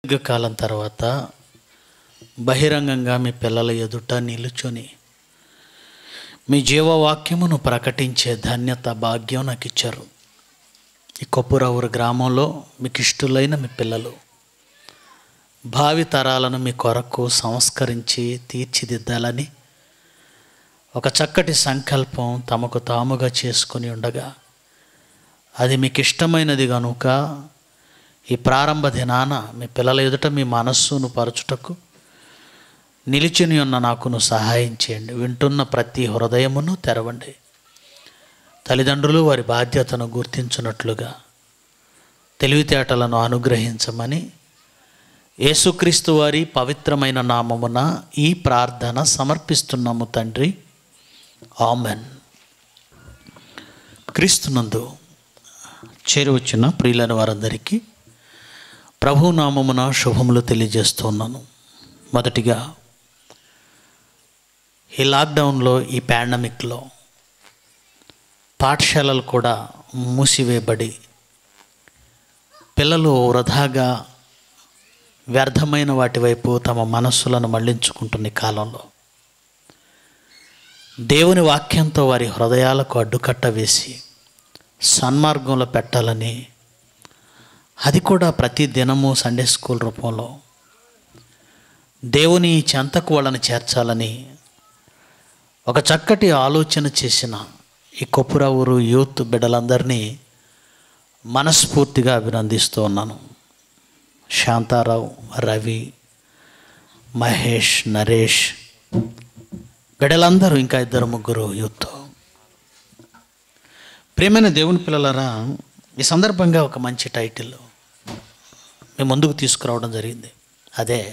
దీర్ఘకాలం తర్వాత బహిరంగంగా మీ పిల్లల ఎదుట నిలుచొని మీ జీవవాక్యమును ప్రకటించే ధన్యత భాగ్యం నాకు ఇచ్చారు ఈ కొప్పురవురు గ్రామంలో మీకు ఇష్టలైన మీ పిల్లలు భావి తరాలను మీ కొరకు సంస్కరించి తీర్చిదిద్దాలని ఒక చక్కటి సంకల్పం తమకు తాముగా చేసుకొని ఉండగా అది మీకు ఇష్టమైనది కనుక ఈ ప్రారంభ దినాన మీ పిల్లల ఎదుట మీ మనస్సును పరచుటకు నిలిచిని ఉన్న నాకును సహాయం చేయండి వింటున్న ప్రతి హృదయమును తెరవండి తల్లిదండ్రులు వారి బాధ్యతను గుర్తించున్నట్లుగా తెలివితేటలను అనుగ్రహించమని యేసుక్రీస్తు వారి పవిత్రమైన నామమున ఈ ప్రార్థన సమర్పిస్తున్నాము తండ్రి ఆమెన్ క్రీస్తునందు చేరువచ్చిన ప్రియులైన వారందరికీ ప్రభు నామమున శుభములు తెలియజేస్తున్నాను మొదటిగా ఈ లాక్డౌన్లో ఈ పాండమిక్లో పాఠశాలలు కూడా మూసివేయబడి పిల్లలు వృధాగా వ్యర్థమైన వాటి వైపు తమ మనస్సులను మళ్లించుకుంటున్న ఈ కాలంలో దేవుని వాక్యంతో వారి హృదయాలకు అడ్డుకట్ట వేసి సన్మార్గంలో పెట్టాలని అది కూడా ప్రతి దినము సండే స్కూల్ రూపంలో దేవుని చెంతకు వాళ్ళని చేర్చాలని ఒక చక్కటి ఆలోచన చేసిన ఈ కొప్పురావురు యూత్ బిడ్డలందరినీ మనస్ఫూర్తిగా అభినందిస్తూ ఉన్నాను శాంతారావు రవి మహేష్ నరేష్ బిడ్డలందరూ ఇంకా ఇద్దరు ముగ్గురు యూత్ ప్రేమైన దేవుని పిల్లలరా ఈ సందర్భంగా ఒక మంచి టైటిల్ మేము ముందుకు తీసుకురావడం జరిగింది అదే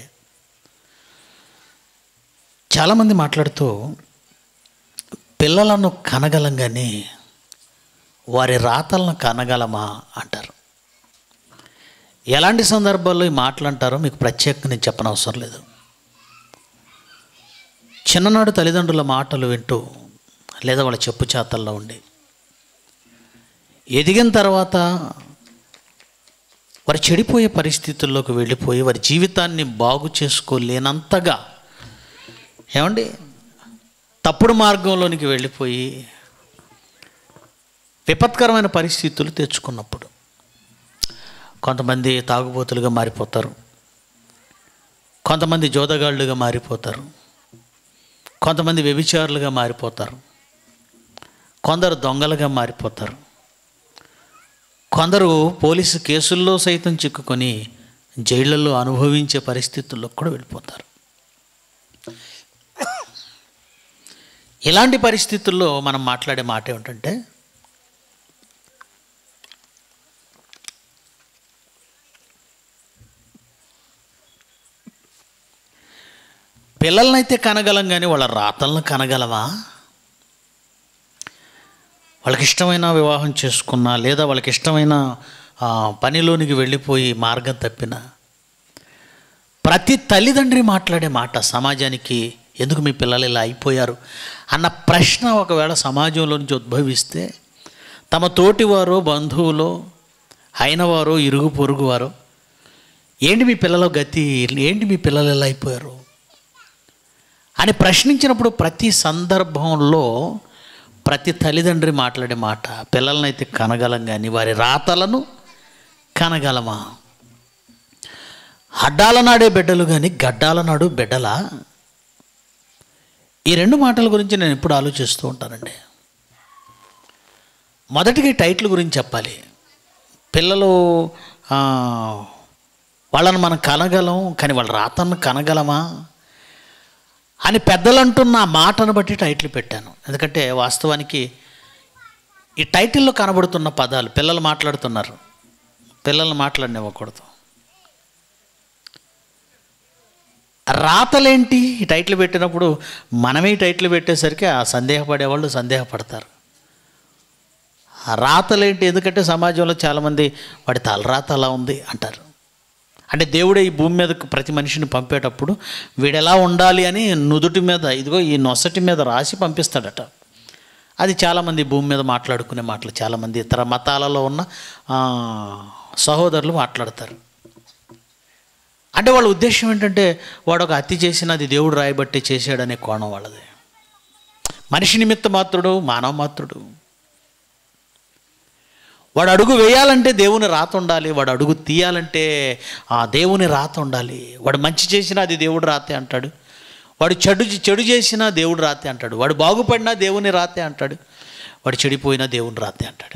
చాలామంది మాట్లాడుతూ పిల్లలను కనగలం కానీ వారి రాతలను కనగలమా అంటారు ఎలాంటి సందర్భాల్లో ఈ మాటలు అంటారో మీకు ప్రత్యేకంగా నేను చెప్పనవసరం లేదు చిన్ననాడు తల్లిదండ్రుల మాటలు వింటూ లేదా వాళ్ళ చెప్పు చేతల్లో ఉండి ఎదిగిన తర్వాత వారు చెడిపోయే పరిస్థితుల్లోకి వెళ్ళిపోయి వారి జీవితాన్ని బాగు చేసుకోలేనంతగా ఏమండి తప్పుడు మార్గంలోనికి వెళ్ళిపోయి విపత్కరమైన పరిస్థితులు తెచ్చుకున్నప్పుడు కొంతమంది తాగుబోతులుగా మారిపోతారు కొంతమంది జోదగాళ్ళుగా మారిపోతారు కొంతమంది వ్యభిచారులుగా మారిపోతారు కొందరు దొంగలుగా మారిపోతారు కొందరు పోలీసు కేసుల్లో సైతం చిక్కుకొని జైళ్లలో అనుభవించే పరిస్థితుల్లో కూడా వెళ్ళిపోతారు ఇలాంటి పరిస్థితుల్లో మనం మాట్లాడే మాట ఏమిటంటే పిల్లలనైతే కనగలం కానీ వాళ్ళ రాతలను కనగలమా వాళ్ళకి ఇష్టమైన వివాహం చేసుకున్నా లేదా వాళ్ళకి ఇష్టమైన ఆ, పనిలోనికి వెళ్ళిపోయి మార్గం తప్పిన ప్రతి తల్లిదండ్రి మాట్లాడే మాట సమాజానికి ఎందుకు మీ పిల్లలు ఇలా అయిపోయారు అన్న ప్రశ్న ఒకవేళ సమాజంలో నుంచి ఉద్భవిస్తే తమ తోటివారో బంధువులో అయినవారో ఇరుగు పొరుగు వారో ఏంటి మీ పిల్లల గతి ఏంటి మీ పిల్లలు ఎలా అయిపోయారు అని ప్రశ్నించినప్పుడు ప్రతి సందర్భంలో ప్రతి తల్లిదండ్రి మాట్లాడే మాట పిల్లలనైతే కనగలం కానీ వారి రాతలను కనగలమా అడ్డాల నాడే బిడ్డలు కానీ గడ్డాల నాడు బిడ్డలా ఈ రెండు మాటల గురించి నేను ఎప్పుడు ఆలోచిస్తూ ఉంటానండి మొదటిగా ఈ టైటిల్ గురించి చెప్పాలి పిల్లలు ఆ, వాళ్ళని మనం కనగలం కానీ వాళ్ళ రాతను కనగలమా అని పెద్దలు అంటున్న ఆ మాటను బట్టి టైటిల్ పెట్టాను ఎందుకంటే వాస్తవానికి ఈ టైటిల్లో కనబడుతున్న పదాలు పిల్లలు మాట్లాడుతున్నారు పిల్లల్ని మాట్లాడనివ్వకూడదు రాతలేంటి ఈ టైటిల్ పెట్టినప్పుడు మనమే ఈ టైటిల్ పెట్టేసరికి ఆ సందేహపడేవాళ్ళు సందేహపడతారు ఆ రాతలేంటి ఎందుకంటే సమాజంలో చాలామంది వాడి తలరాత అలా ఉంది అంటారు అంటే దేవుడే ఈ భూమి మీదకు ప్రతి మనిషిని పంపేటప్పుడు వీడెలా ఉండాలి అని నుదుటి మీద ఇదిగో ఈ నొసటి మీద రాసి పంపిస్తాడట అది చాలామంది భూమి మీద మాట్లాడుకునే మాటలు చాలామంది ఇతర మతాలలో ఉన్న ఆ, సహోదరులు మాట్లాడతారు అంటే వాళ్ళ ఉద్దేశం ఏంటంటే వాడు ఒక హత్య చేసిన అది దేవుడు రాయబట్టి చేశాడనే కోణం వాళ్ళది మనిషి నిమిత్త మాత్రుడు మానవ మాత్రుడు వాడు అడుగు వేయాలంటే దేవుని రాత ఉండాలి వాడు అడుగు తీయాలంటే ఆ దేవుని రాత ఉండాలి వాడు మంచి చేసినా అది దేవుడు రాతే అంటాడు వాడు చెడు చెడు చేసినా దేవుడు రాతే అంటాడు వాడు బాగుపడినా దేవుని రాతే అంటాడు వాడు చెడిపోయినా దేవుని రాతే అంటాడు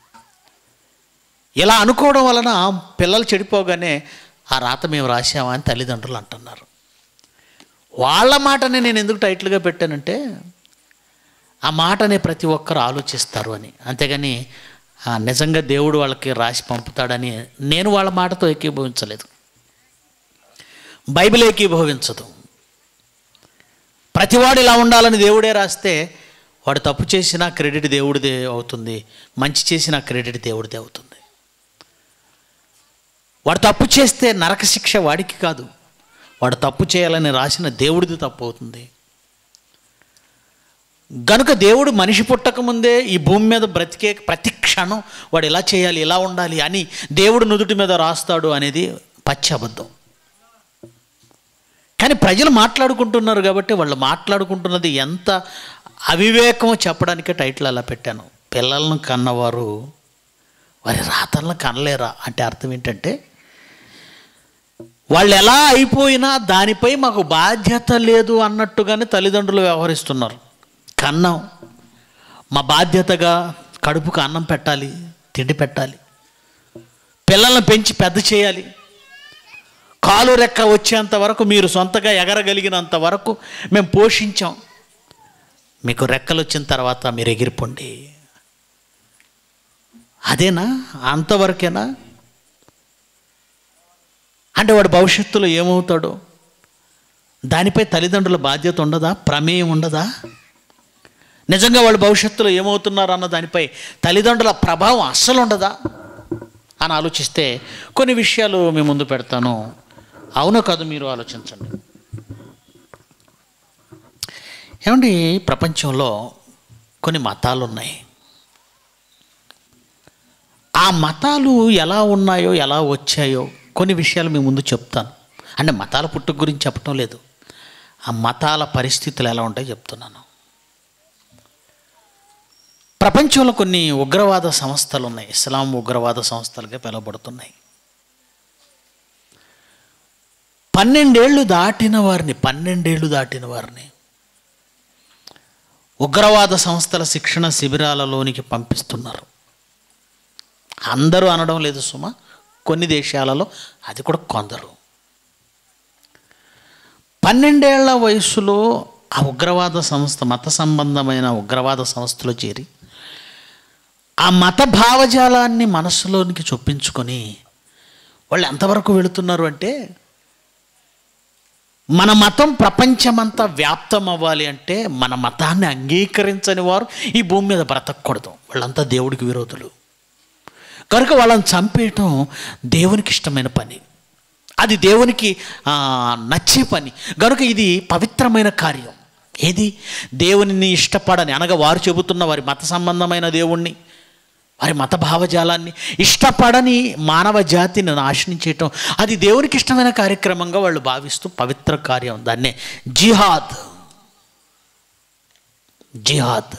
ఇలా అనుకోవడం వలన పిల్లలు చెడిపోగానే ఆ రాత మేము రాసామా అని తల్లిదండ్రులు అంటున్నారు వాళ్ళ మాటనే నేను ఎందుకు టైటిల్గా పెట్టానంటే ఆ మాటనే ప్రతి ఒక్కరు ఆలోచిస్తారు అని అంతేగాని ఆ, నిజంగా దేవుడు వాళ్ళకి రాసి పంపుతాడని నేను వాళ్ళ మాటతో ఏకీభవించలేదు బైబిల్ ఏకీభవించదు ప్రతివాడు ఇలా ఉండాలని దేవుడే రాస్తే వాడు తప్పు చేసినా క్రెడిట్ దేవుడిదే అవుతుంది మంచి చేసినా క్రెడిట్ దేవుడిదే అవుతుంది వాడు తప్పు చేస్తే నరక శిక్ష వాడికి కాదు వాడు తప్పు చేయాలని రాసిన దేవుడిది తప్పు అవుతుంది గనుక దేవుడు మనిషి పుట్టక ముందే ఈ భూమి మీద బ్రతికే ప్రతి క్షణం వాడు ఇలా చేయాలి ఇలా ఉండాలి అని దేవుడు నుదుటి మీద రాస్తాడు అనేది పచ్చి అబద్ధం కానీ ప్రజలు మాట్లాడుకుంటున్నారు కాబట్టి వాళ్ళు మాట్లాడుకుంటున్నది ఎంత అవివేకమో చెప్పడానికే టైటిల్ అలా పెట్టాను పిల్లలను కన్నవారు వారి రాతలను కనలేరా అంటే అర్థం ఏంటంటే వాళ్ళు ఎలా అయిపోయినా దానిపై మాకు బాధ్యత లేదు అన్నట్టుగానే తల్లిదండ్రులు వ్యవహరిస్తున్నారు కన్నం మా బాధ్యతగా కడుపుకు అన్నం పెట్టాలి తిండి పెట్టాలి పిల్లల్ని పెంచి పెద్ద చేయాలి కాలు రెక్క వచ్చేంత వరకు మీరు సొంతగా ఎగరగలిగినంత వరకు మేము పోషించాం మీకు రెక్కలు వచ్చిన తర్వాత మీరు ఎగిరిపోండి అదేనా అంతవరకేనా అంటే వాడు భవిష్యత్తులో ఏమవుతాడో దానిపై తల్లిదండ్రుల బాధ్యత ఉండదా ప్రమేయం ఉండదా నిజంగా వాళ్ళు భవిష్యత్తులో ఏమవుతున్నారు అన్న దానిపై తల్లిదండ్రుల ప్రభావం అస్సలు ఉండదా అని ఆలోచిస్తే కొన్ని విషయాలు మీ ముందు పెడతాను అవునో కాదు మీరు ఆలోచించండి ఏమండి ప్రపంచంలో కొన్ని మతాలు ఉన్నాయి ఆ మతాలు ఎలా ఉన్నాయో ఎలా వచ్చాయో కొన్ని విషయాలు మీ ముందు చెప్తాను అంటే మతాల పుట్టుక గురించి చెప్పటం లేదు ఆ మతాల పరిస్థితులు ఎలా ఉంటాయో చెప్తున్నాను ప్రపంచంలో కొన్ని ఉగ్రవాద సంస్థలు ఉన్నాయి ఇస్లాం ఉగ్రవాద సంస్థలుగా పిలువబడుతున్నాయి పన్నెండేళ్ళు దాటిన వారిని పన్నెండేళ్ళు దాటిన వారిని ఉగ్రవాద సంస్థల శిక్షణ శిబిరాలలోనికి పంపిస్తున్నారు అందరూ అనడం లేదు సుమ కొన్ని దేశాలలో అది కూడా కొందరు పన్నెండేళ్ల వయసులో ఆ ఉగ్రవాద సంస్థ మత సంబంధమైన ఉగ్రవాద సంస్థలో చేరి ఆ మత భావజాలాన్ని మనసులోనికి చొప్పించుకొని వాళ్ళు ఎంతవరకు వెళుతున్నారు అంటే మన మతం ప్రపంచమంతా వ్యాప్తం అవ్వాలి అంటే మన మతాన్ని అంగీకరించని వారు ఈ భూమి మీద బ్రతకూడదు వాళ్ళంతా దేవుడికి విరోధులు కనుక వాళ్ళని చంపేయటం దేవునికి ఇష్టమైన పని అది దేవునికి ఆ, నచ్చే పని కనుక ఇది పవిత్రమైన కార్యం ఏది దేవునిని ఇష్టపడని అనగా వారు చెబుతున్న వారి మత సంబంధమైన దేవుణ్ణి వారి మత భావజాలాన్ని ఇష్టపడని మానవ జాతిని నాశనం చేయటం అది దేవునికి ఇష్టమైన కార్యక్రమంగా వాళ్ళు భావిస్తూ పవిత్ర కార్యం దాన్నే జిహాద్ జిహాద్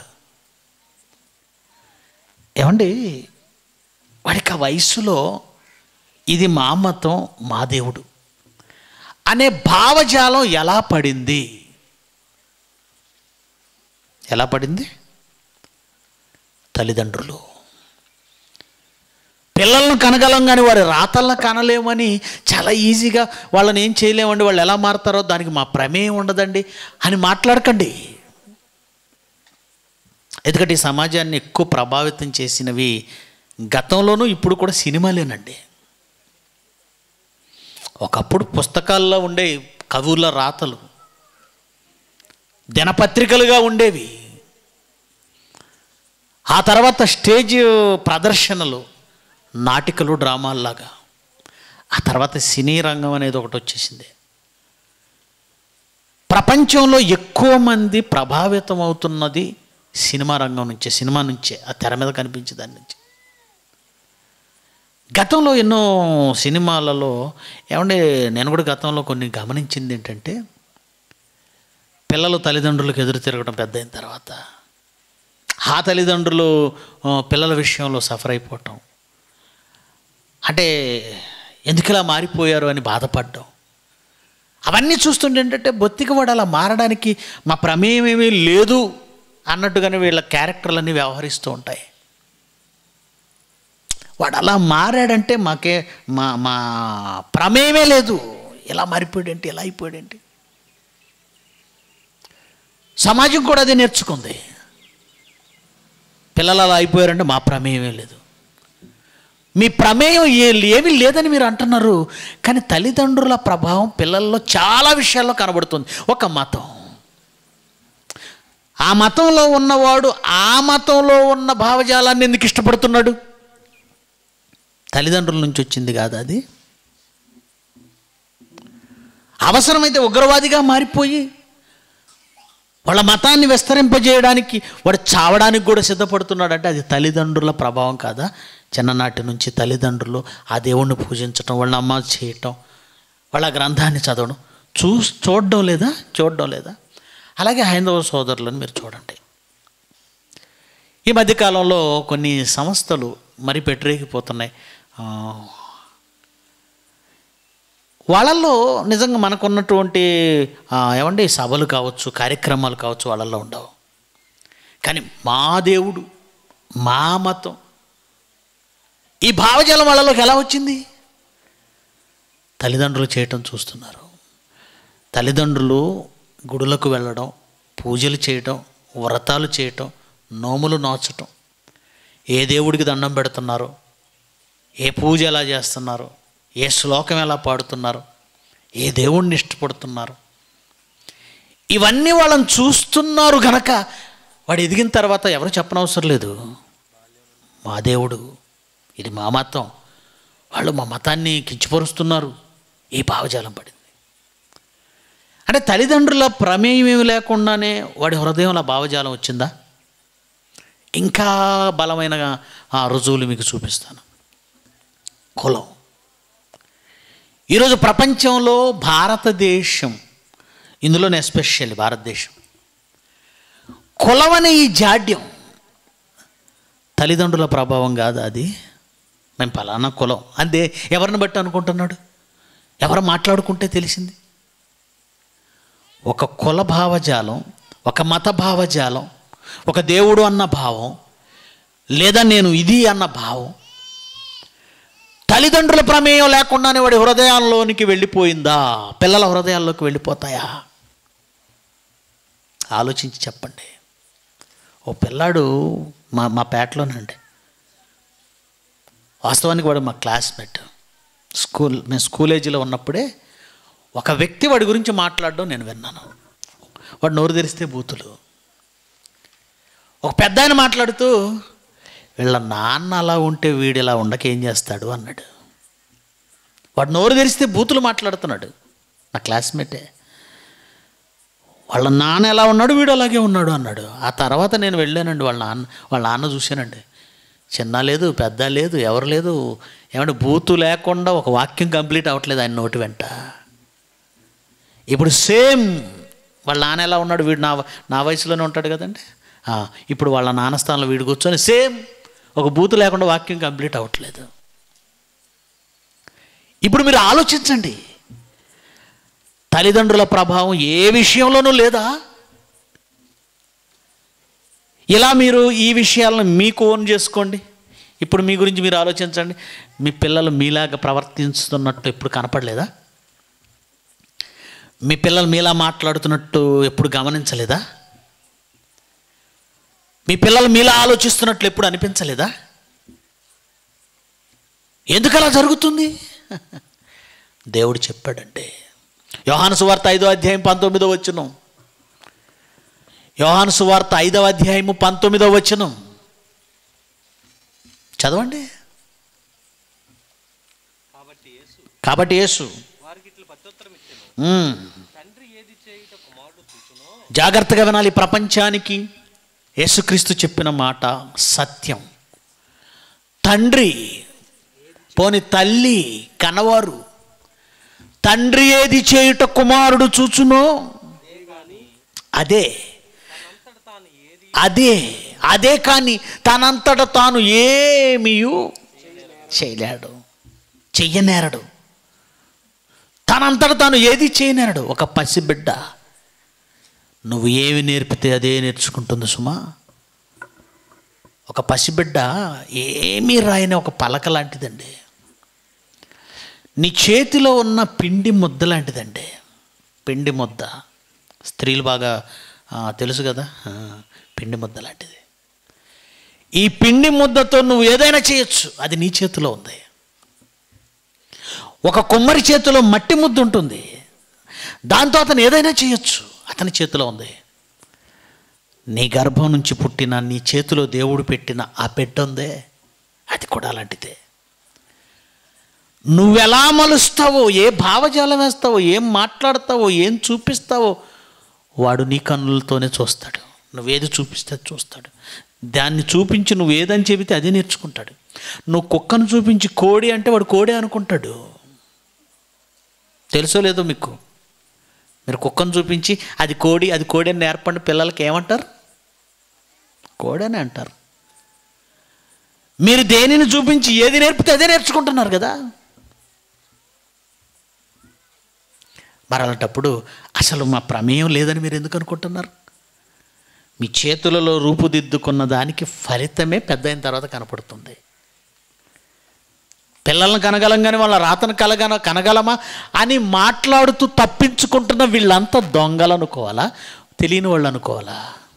ఏమండి వాడికి ఆ వయస్సులో ఇది మా మతం మా దేవుడు అనే భావజాలం ఎలా పడింది ఎలా పడింది తల్లిదండ్రులు పిల్లలను కనగలం కానీ వారి రాతలను కనలేమని చాలా ఈజీగా వాళ్ళని ఏం చేయలేమండి వాళ్ళు ఎలా మారుతారో దానికి మా ప్రమేయం ఉండదండి అని మాట్లాడకండి ఎందుకంటే ఈ సమాజాన్ని ఎక్కువ ప్రభావితం చేసినవి గతంలోనూ ఇప్పుడు కూడా సినిమాలేనండి ఒకప్పుడు పుస్తకాల్లో ఉండే కవుల రాతలు దినపత్రికలుగా ఉండేవి ఆ తర్వాత స్టేజ్ ప్రదర్శనలు నాటికలు డ్రామాల్లాగా ఆ తర్వాత సినీ రంగం అనేది ఒకటి వచ్చేసింది ప్రపంచంలో ఎక్కువ మంది ప్రభావితం అవుతున్నది సినిమా రంగం నుంచే సినిమా నుంచే ఆ తెర మీద కనిపించే దాని నుంచి గతంలో ఎన్నో సినిమాలలో ఏమంటే నేను కూడా గతంలో కొన్ని గమనించింది ఏంటంటే పిల్లలు తల్లిదండ్రులకు ఎదురు తిరగడం పెద్ద అయిన తర్వాత ఆ తల్లిదండ్రులు ఆ, పిల్లల విషయంలో సఫర్ అయిపోవటం అంటే ఎందుకు ఇలా మారిపోయారు అని బాధపడడం అవన్నీ చూస్తుంటే ఏంటంటే బొత్తిక వాడు అలా మారడానికి మా ప్రమేయం ఏమీ లేదు అన్నట్టుగానే వీళ్ళ క్యారెక్టర్లన్నీ వ్యవహరిస్తూ ఉంటాయి వాడు అలా మారాడంటే మాకే మా మా ప్రమేయమే లేదు ఎలా మారిపోయాడేంటి ఎలా అయిపోయాడేంటి సమాజం కూడా అదే నేర్చుకుంది పిల్లలు అలా అయిపోయారంటే మా ప్రమేయమే లేదు మీ ప్రమేయం ఏ ఏమీ లేదని మీరు అంటున్నారు కానీ తల్లిదండ్రుల ప్రభావం పిల్లల్లో చాలా విషయాల్లో కనబడుతుంది ఒక మతం ఆ మతంలో ఉన్నవాడు ఆ మతంలో ఉన్న భావజాలాన్ని ఎందుకు ఇష్టపడుతున్నాడు తల్లిదండ్రుల నుంచి వచ్చింది కాదు అది అవసరమైతే ఉగ్రవాదిగా మారిపోయి వాళ్ళ మతాన్ని విస్తరింపజేయడానికి వాడు చావడానికి కూడా సిద్ధపడుతున్నాడంటే అది తల్లిదండ్రుల ప్రభావం కాదా చిన్ననాటి నుంచి తల్లిదండ్రులు ఆ దేవుణ్ణి పూజించటం వాళ్ళ అమ్మ చేయటం వాళ్ళ గ్రంథాన్ని చదవడం చూ చూడడం లేదా చూడడం లేదా అలాగే హైందవ సోదరులను మీరు చూడండి ఈ మధ్యకాలంలో కొన్ని సంస్థలు మరి పెట్టరేగిపోతున్నాయి ఆ, వాళ్ళల్లో నిజంగా మనకున్నటువంటి ఆ, ఏమండి సభలు కావచ్చు కార్యక్రమాలు కావచ్చు వాళ్ళల్లో ఉండవు కానీ మా దేవుడు మా మతం ఈ భావజాలం వాళ్ళలోకి ఎలా వచ్చింది తల్లిదండ్రులు చేయటం చూస్తున్నారు తల్లిదండ్రులు గుడులకు వెళ్ళడం పూజలు చేయటం వ్రతాలు చేయటం నోములు నోచటం ఏ దేవుడికి దండం పెడుతున్నారో ఏ పూజ ఎలా చేస్తున్నారు ఏ శ్లోకం ఎలా పాడుతున్నారు ఏ దేవుణ్ణి ఇష్టపడుతున్నారు ఇవన్నీ వాళ్ళని చూస్తున్నారు గనక వాడు ఎదిగిన తర్వాత ఎవరు చెప్పనవసరం లేదు మా దేవుడు ఇది మా మతం వాళ్ళు మా మతాన్ని కించపరుస్తున్నారు ఈ భావజాలం పడింది అంటే తల్లిదండ్రుల ప్రమేయం ఏమి లేకుండానే వాడి హృదయంలో భావజాలం వచ్చిందా ఇంకా బలమైన ఆ రుజువులు మీకు చూపిస్తాను కులం ఈరోజు ప్రపంచంలో భారతదేశం ఇందులోనే ఎస్పెషల్లీ భారతదేశం కులం అనే ఈ జాడ్యం తల్లిదండ్రుల ప్రభావం కాదు అది మేము పలానా కులం అంతే ఎవరిని బట్టి అనుకుంటున్నాడు ఎవరు మాట్లాడుకుంటే తెలిసింది ఒక కుల భావజాలం ఒక మత భావజాలం ఒక దేవుడు అన్న భావం లేదా నేను ఇది అన్న భావం తల్లిదండ్రుల ప్రమేయం లేకుండానే వాడి హృదయాల్లోనికి వెళ్ళిపోయిందా పిల్లల హృదయాల్లోకి వెళ్ళిపోతాయా ఆలోచించి చెప్పండి ఓ పిల్లాడు మా మా పేటలోనండి వాస్తవానికి వాడు మా క్లాస్మేట్ స్కూల్ మేము స్కూల్ ఏజ్లో ఉన్నప్పుడే ఒక వ్యక్తి వాడి గురించి మాట్లాడడం నేను విన్నాను వాడు నోరు తెరిస్తే బూతులు ఒక పెద్ద ఆయన మాట్లాడుతూ వీళ్ళ నాన్న అలా ఉంటే వీడు ఇలా ఉండక ఏం చేస్తాడు అన్నాడు వాడు నోరు తెరిస్తే బూతులు మాట్లాడుతున్నాడు నా క్లాస్మేటే వాళ్ళ నాన్న ఎలా ఉన్నాడు వీడు అలాగే ఉన్నాడు అన్నాడు ఆ తర్వాత నేను వెళ్ళానండి వాళ్ళ నాన్న వాళ్ళ నాన్న చూశానండి చిన్న లేదు పెద్ద లేదు ఎవరు లేదు ఏమంటే బూతు లేకుండా ఒక వాక్యం కంప్లీట్ అవ్వట్లేదు ఆయన నోటి వెంట ఇప్పుడు సేమ్ వాళ్ళ నాన్న ఎలా ఉన్నాడు వీడు నా నా వయసులోనే ఉంటాడు కదండి ఆ, ఇప్పుడు వాళ్ళ నాన్న స్థానంలో వీడు కూర్చొని సేమ్ ఒక బూతు లేకుండా వాక్యం కంప్లీట్ అవ్వట్లేదు ఇప్పుడు మీరు ఆలోచించండి తల్లిదండ్రుల ప్రభావం ఏ విషయంలోనూ లేదా ఇలా మీరు ఈ విషయాలను మీకు ఓన్ చేసుకోండి ఇప్పుడు మీ గురించి మీరు ఆలోచించండి మీ పిల్లలు మీలాగా ప్రవర్తిస్తున్నట్టు ఎప్పుడు కనపడలేదా మీ పిల్లలు మీలా మాట్లాడుతున్నట్టు ఎప్పుడు గమనించలేదా మీ పిల్లలు మీలా ఆలోచిస్తున్నట్లు ఎప్పుడు అనిపించలేదా ఎందుకు అలా జరుగుతుంది దేవుడు చెప్పాడంటే యోహాను సువార్త ఐదో అధ్యాయం పంతొమ్మిదో వచ్చును యోహాను సువార్త ఐదవ అధ్యాయము పంతొమ్మిదో వచ్చును చదవండి కాబట్టి యేసు కాబట్టి యేసు వారికి ఇట్లా ప్రత్యుత్తరం ఇచ్చాను ఉమ్, తండ్రి ఏది చేయుట కుమారుడు చూచునో జాగ్రత్తగా వినాలి ప్రపంచానికి యేసుక్రీస్తు చెప్పిన మాట సత్యం తండ్రి పోని తల్లి కనవారు తండ్రి ఏది చేయుట కుమారుడు చూచునో అదే తనంతట తాను ఏది అదే అదే కానీ తనంతట తాను ఏమీయు చేయలేడు చెయ్యనేరడు తనంతట తాను ఏది చేయనేరడు ఒక పసిబిడ్డ నువ్వు ఏమి నేర్పితే అదే నేర్చుకుంటుంది సుమా ఒక పసిబిడ్డ ఏమీ రాయని ఒక పలక లాంటిదండి నీ చేతిలో ఉన్న పిండి ముద్ద లాంటిదండి పిండి ముద్ద స్త్రీలు బాగా ఆ, తెలుసు కదా ఆ, పిండి ముద్ద లాంటిది ఈ పిండి ముద్దతో నువ్వు ఏదైనా చేయొచ్చు అది నీ చేతిలో ఉంది ఒక కుమ్మరి చేతిలో మట్టి ముద్ద ఉంటుంది దాంతో అతను ఏదైనా చేయొచ్చు అతని చేతిలో ఉంది నీ గర్భం నుంచి పుట్టిన నీ చేతిలో దేవుడు పెట్టిన ఆ పెట్ట ఉందే అది కూడా అలాంటిదే నువ్వెలా మలుస్తావో ఏ భావజాలం వేస్తావో ఏం మాట్లాడతావో ఏం చూపిస్తావో వాడు నీ కన్నులతోనే చూస్తాడు నువ్వేది చూపిస్తే అది చూస్తాడు దాన్ని చూపించి నువ్వు ఏదని చెబితే అదే నేర్చుకుంటాడు నువ్వు కుక్కను చూపించి కోడి అంటే వాడు కోడి అనుకుంటాడు తెలుసో లేదో మీకు మీరు కుక్కను చూపించి అది కోడి అది కోడి అని నేర్పండి పిల్లలకి ఏమంటారు కోడి అని అంటారు మీరు దేనిని చూపించి ఏది నేర్పితే అదే నేర్చుకుంటున్నారు కదా మరి అలాంటప్పుడు అసలు మా ప్రమేయం లేదని మీరు ఎందుకు అనుకుంటున్నారు మీ చేతులలో రూపుదిద్దుకున్న దానికి ఫలితమే పెద్ద అయిన తర్వాత కనపడుతుంది పిల్లల్ని కనగలం కానీ వాళ్ళ రాతను కలగన కనగలమా అని మాట్లాడుతూ తప్పించుకుంటున్న వీళ్ళంతా దొంగలు అనుకోవాలా తెలియని వాళ్ళు అనుకోవాలా